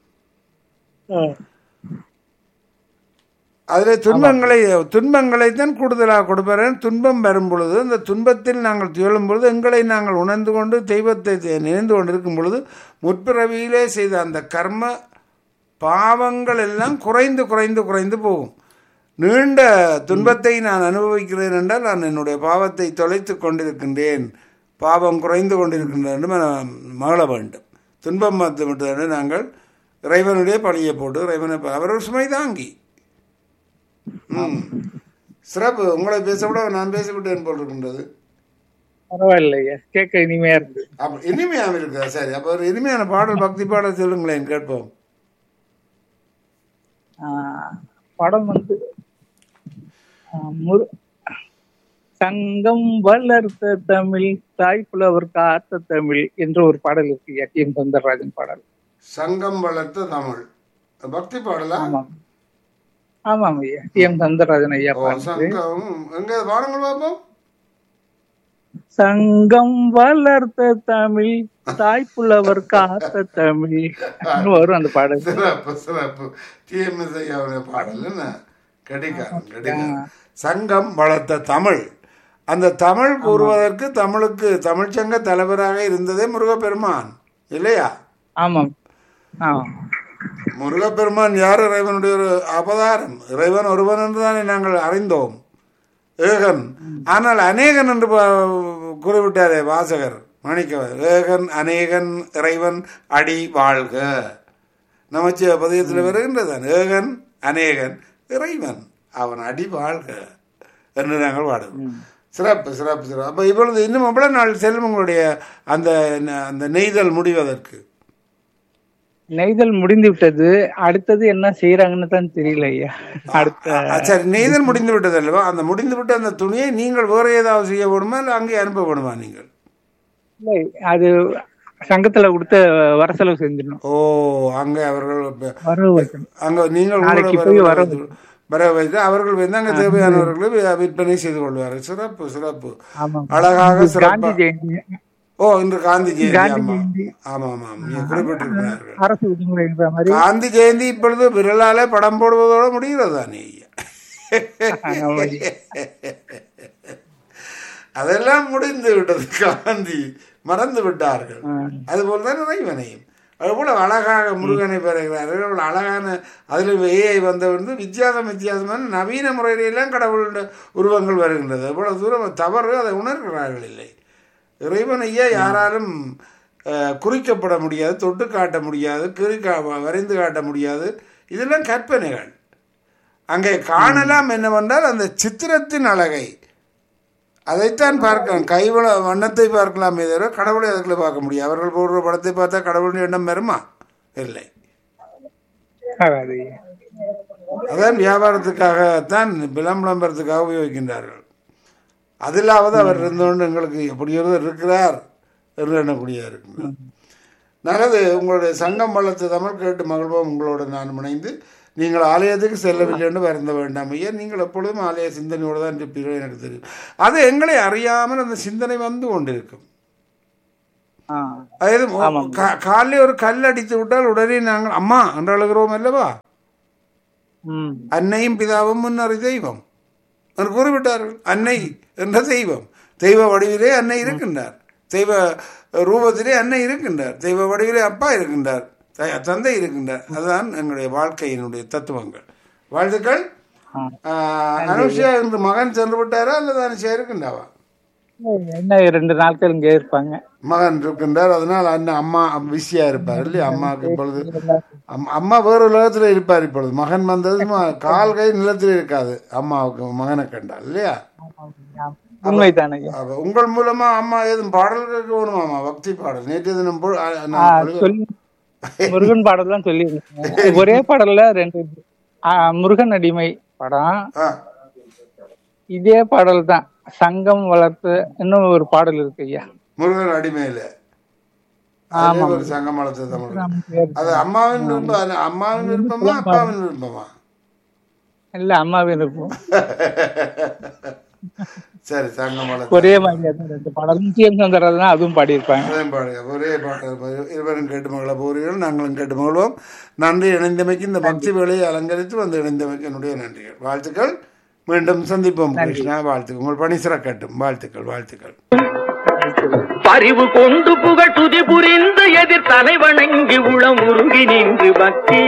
அதில் துன்பங்களை துன்பங்களை தான் கூடுதலாக கொடுப்பார் துன்பம் வரும் பொழுது அந்த துன்பத்தில் நாங்கள் துயலும் பொழுது எங்களை நாங்கள் உணர்ந்து கொண்டு தெய்வத்தை நினைந்து கொண்டு இருக்கும் பொழுது முற்பிறவியிலே செய்த அந்த கர்ம பாவங்கள் எல்லாம் குறைந்து குறைந்து குறைந்து போகும் நீண்ட துன்பத்தை நான் அனுபவிக்கிறேன் என்றால் நான் என்னுடைய பாவத்தை தொலைத்து கொண்டிருக்கின்றேன் பாவம் குறைந்து கொண்டிருக்கின்றேன் என்று மன- மகள வேண்டும் துன்பம் வந்து விட்டது நாங்கள் இறைவனுடைய பணியை போட்டு இறைவனை ப- அவர் ஒரு சுமை தாங்கி ம். சிறப்பு உங்களை பேச விட நான் பேசிவிட்டேன் போல் இருக்கின்றது பரவாயில்லையா கேட்க இனிமையா இருக்கு அப்ப இனிமையாக இருக்கா சரி அப்போ ஒரு இனிமையான பாடல் பக்தி பாடல் சொல்லுங்களேன் கேட்போம் ஆஹ் படம் வந்து ஆஹ் முரு சங்கம் வளர்த்த தமிழ் தாய் புலவர் காத்த தமிழ் என்ற ஒரு பாடல் இருக்கு டி எம் சௌந்தரராஜன் பாடல் சங்கம் வளர்த்த தமிழ் பக்தி பாடலா ஆமாம் ஆமாம் ஐயா டி எம் சௌந்தரராஜன் ஐயா ஓ பாடல் சங்கம் எங்க பாடங்கள் பார்ப்போம் சங்கம் வளர்த்த தமிழ் தாய் புலவர் காத்த தமிழ் அப்படின்னு வரும் அந்த பாடல் சிறப்பு சிறப்பு டிஎம்எஸ் ஐயாவுடைய பாடல் என்ன கடிகாரம் கடிகாரம் சங்கம் வளர்த்த தமிழ் அந்த தமிழ் கூறுவதற்கு தமிழுக்கு தமிழ்ச்சங்க தலைவராக இருந்ததே முருகப்பெருமான் இல்லையா ஆமாம் ஆமாம் முருகப்பெருமான் யார் இறைவனுடைய ஒரு அவதாரம் இறைவன் ஒருவன் என்றுதானே நாங்கள் அறிந்தோம் ஏகன் ஆனால் அநேகன் என்று பா- குறிப்பிட்டாரே வாசகர் மாணிக்கவர் ஏகன் அநேகன் இறைவன் அடி வாழ்க நமச்சிவ பதியத்தில் வருகின்றதான் ஏகன் அநேகன் இறைவன் அவன் அடி வாழ்க என்று நாங்கள் பாடுவோம் சிறப்பு சிறப்பு சிறப்பு அப்போ இப்பொழுது இன்னும் எவ்வளவு நாள் செல்லும் உங்களுடைய அந்த அந்த நெய்தல் முடிவதற்கு நெய்தல் முடிந்து விட்டது அடுத்தது என்ன செய்யறாங்கன்னு தான் தெரியல ஐயா அடுத்த ஆ, சரி நெய்தல் முடிந்து விட்டது அல்லவா அந்த முடிந்து விட்ட அந்த துணியை நீங்கள் வேற ஏதாவது செய்ய வேணுமா இல்லை அங்கே அனுப்ப வேணுமா நீங்கள் இல்லை, அது சங்கத்துல கொடுத்து வர செலவு செஞ்சிடணும் ஓ அங்கே அவர்கள் ப- வரவு வைக்கணும் அங்க நீங்கள் நாளைக்கு உங்களோட போய் வர வர வைத்து- வர வைத்து அவர்கள் வந்து அங்கே தேவையானவர்களை வி- விற்பனை செய்து கொள்வார்கள் சிறப்பு சிறப்பு ஆமாம் அழகாக காந்தி சிறப்பு ஜெயந்தி ஓ இன்று காந்தி ஜெயந்தி காந்தி ஆமா ஜெயந்தி. ஆமா ஆமாம் நீங்க குறிப்பிட்டிருக்கிறார்கள் அரசு விடுமுறைன்ற மாதிரி காந்தி ஜெயந்தி இப்பொழுது விரலாலே படம் போடுவதோட முடிகிறது தானே ஐயா ஆமா ஐயா. அதெல்லாம் முடிந்து விட்டது காந்தி மறந்து விட்டார்கள் அதுபோல் தான் இறைவனையும் அதுபோல அழகாக முருகனை பெறுகிறார்கள் அவ்வளவு அழகான அதில் ஏஐ வந்த வந்து வித்தியாசம் வித்தியாசமான நவீன முறையிலெல்லாம் கடவுளுடைய உருவங்கள் வருகின்றது அவ்வளவு தூரம் தவறு அதை உணர்கிறார்கள் இல்லை இறைவனையே யாராலும் அஹ், குறிக்கப்பட முடியாது தொட்டு காட்ட முடியாது கிரி கா வரைந்து காட்ட முடியாது இதெல்லாம் கற்பனைகள் அங்கே காணலாம் என்னவென்றால் அந்த சித்திரத்தின் அழகை அதைத்தான் பார்க்கலாம் கைவள வண்ணத்தை பார்க்கலாமே தவிர கடவுளை அதுக்குள்ள பார்க்க முடியும் அவர்கள் போடுற படத்தை பார்த்தா கடவுளின் எண்ணம் வருமா இல்லை ஆகாது ஐயா அதான் வியாபாரத்துக்காகத்தான் விளம்பரத்துக்காக உபயோகிக்கின்றார்கள் அதிலாவது அவர் இருந்தோண்டு எங்களுக்கு எப்படி ஒருவர் இருக்கிறார் என்று எண்ணக்கூடிய இருக்கின்றார் நல்லது உங்களுடைய சங்கம் வளர்த்து தமிழ் கேட்டு மகிழ்வோம் உங்களோடு நான் இணைந்து நீங்கள் ஆலயத்துக்கு செல்லவில்லை என்று வருந்த வேண்டாம் ஐயா நீங்கள் எப்பொழுதும் ஆலய சிந்தனையோடு தான் இருப்பீர்கள் எனக்கு தெரியும் அது எங்களை அறியாமல் அந்த சிந்தனை வந்து கொண்டிருக்கும் ஆ அதாவது கா- காலிலே ஒரு கல் அடித்து விட்டால் உடனே நாங்கள் அம்மா என்று அழுகிறோம் அல்லவா ம் அன்னையும் பிதாவும் முன்னறி தெய்வம் என்று கூறிவிட்டார்கள் அன்னை என்ற தெய்வம் தெய்வ வடிவிலே அன்னை இருக்கின்றார் தெய்வ ரூபத்திலே அன்னை இருக்கின்றார் தெய்வ வடிவிலே அப்பா இருக்கின்றார் த- தந்தை இருக்கின்றார் அதுதான் எங்களுடைய வாழ்க்கையினுடைய தத்துவங்கள் வாழ்த்துக்கள் ஆஹ், அனுஷா என்று மகன் சென்று விட்டாரா அல்லது அனுஷா இருக்கின்றாவா என்ன ரெண்டு நாட்கள் இங்கே இருப்பாங்க மகன் இருக்கின்றார் அதனால் அண்ணன் அம்மா பிஸியா இருப்பார் இல்லையா அம்மாவுக்கு இப்பொழுது அம்- அம்மா வேறு உலகத்துல இருப்பார் இப்பொழுது மகன் வந்தது சும்மா கால் கை நிலத்தில் இருக்காது அம்மாவுக்கு மகனை கண்டால் இல்லையா உண்மைதானே ஐயா அப்ப உங்கள் மூலமா அம்மா ஏதும் பாடல் கேட்க வேணுமாமா பக்தி பாடல் நேற்று தினம் போ- ஆ, ஆ, நான் ஒளிபர- சொல்லி முருகன் பாடல் தான் சொல்லி ஒரே பாடல்ல ரெண்டு ஆ, முருகன் அடிமை படம் ஆ, இதே பாடல் தான் சங்கம் வளர்த்து இன்னும் ஒரு பாடல் இருக்கு ஐயா முருகன் அடிமையில அதே ஒரு சங்கம் வளர்த்த தமிழ் அது அம்மாவின் விருப்பம் அது அம்மாவின் விருப்பமா அப்பாவின் விருப்பமா இல்ல அம்மாவின் இருக்கும் சரி சங்கம் வளர்த்த ஒரே மாதிரியா தான் ரெண்டு பாடலும் டி எம் சந்திரன் தான் அதுவும் பாடியிருப்பாங்க அதே பாடுங்க ஒரே பாட்டு இருவரும் கேட்டு மகள போகிறீர்கள் நாங்களும் கேட்டு மகிழ்வோம் நன்றி இணைந்தமைக்கு இந்த பக்தி வேலையை அலங்கரித்து வந்து இணைந்தமைக்கு என்னுடைய நன்றிகள் வாழ்த்துக்கள் மீண்டும் சந்திப்போம் கிருஷ்ணா வாழ்த்துக்கள் உங்கள் பணி சிறக்கட்டும் வாழ்த்துக்கள் வாழ்த்துக்கள் பரிவு கொண்டு புகழ் துதி புரிந்து எதிர் தலை வணங்கி உளம் உருகி நின்று பக்தி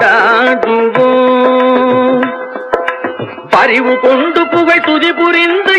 கொண்டாடுவோம் பரிவு கொண்டு புகழ் துதி புரிந்து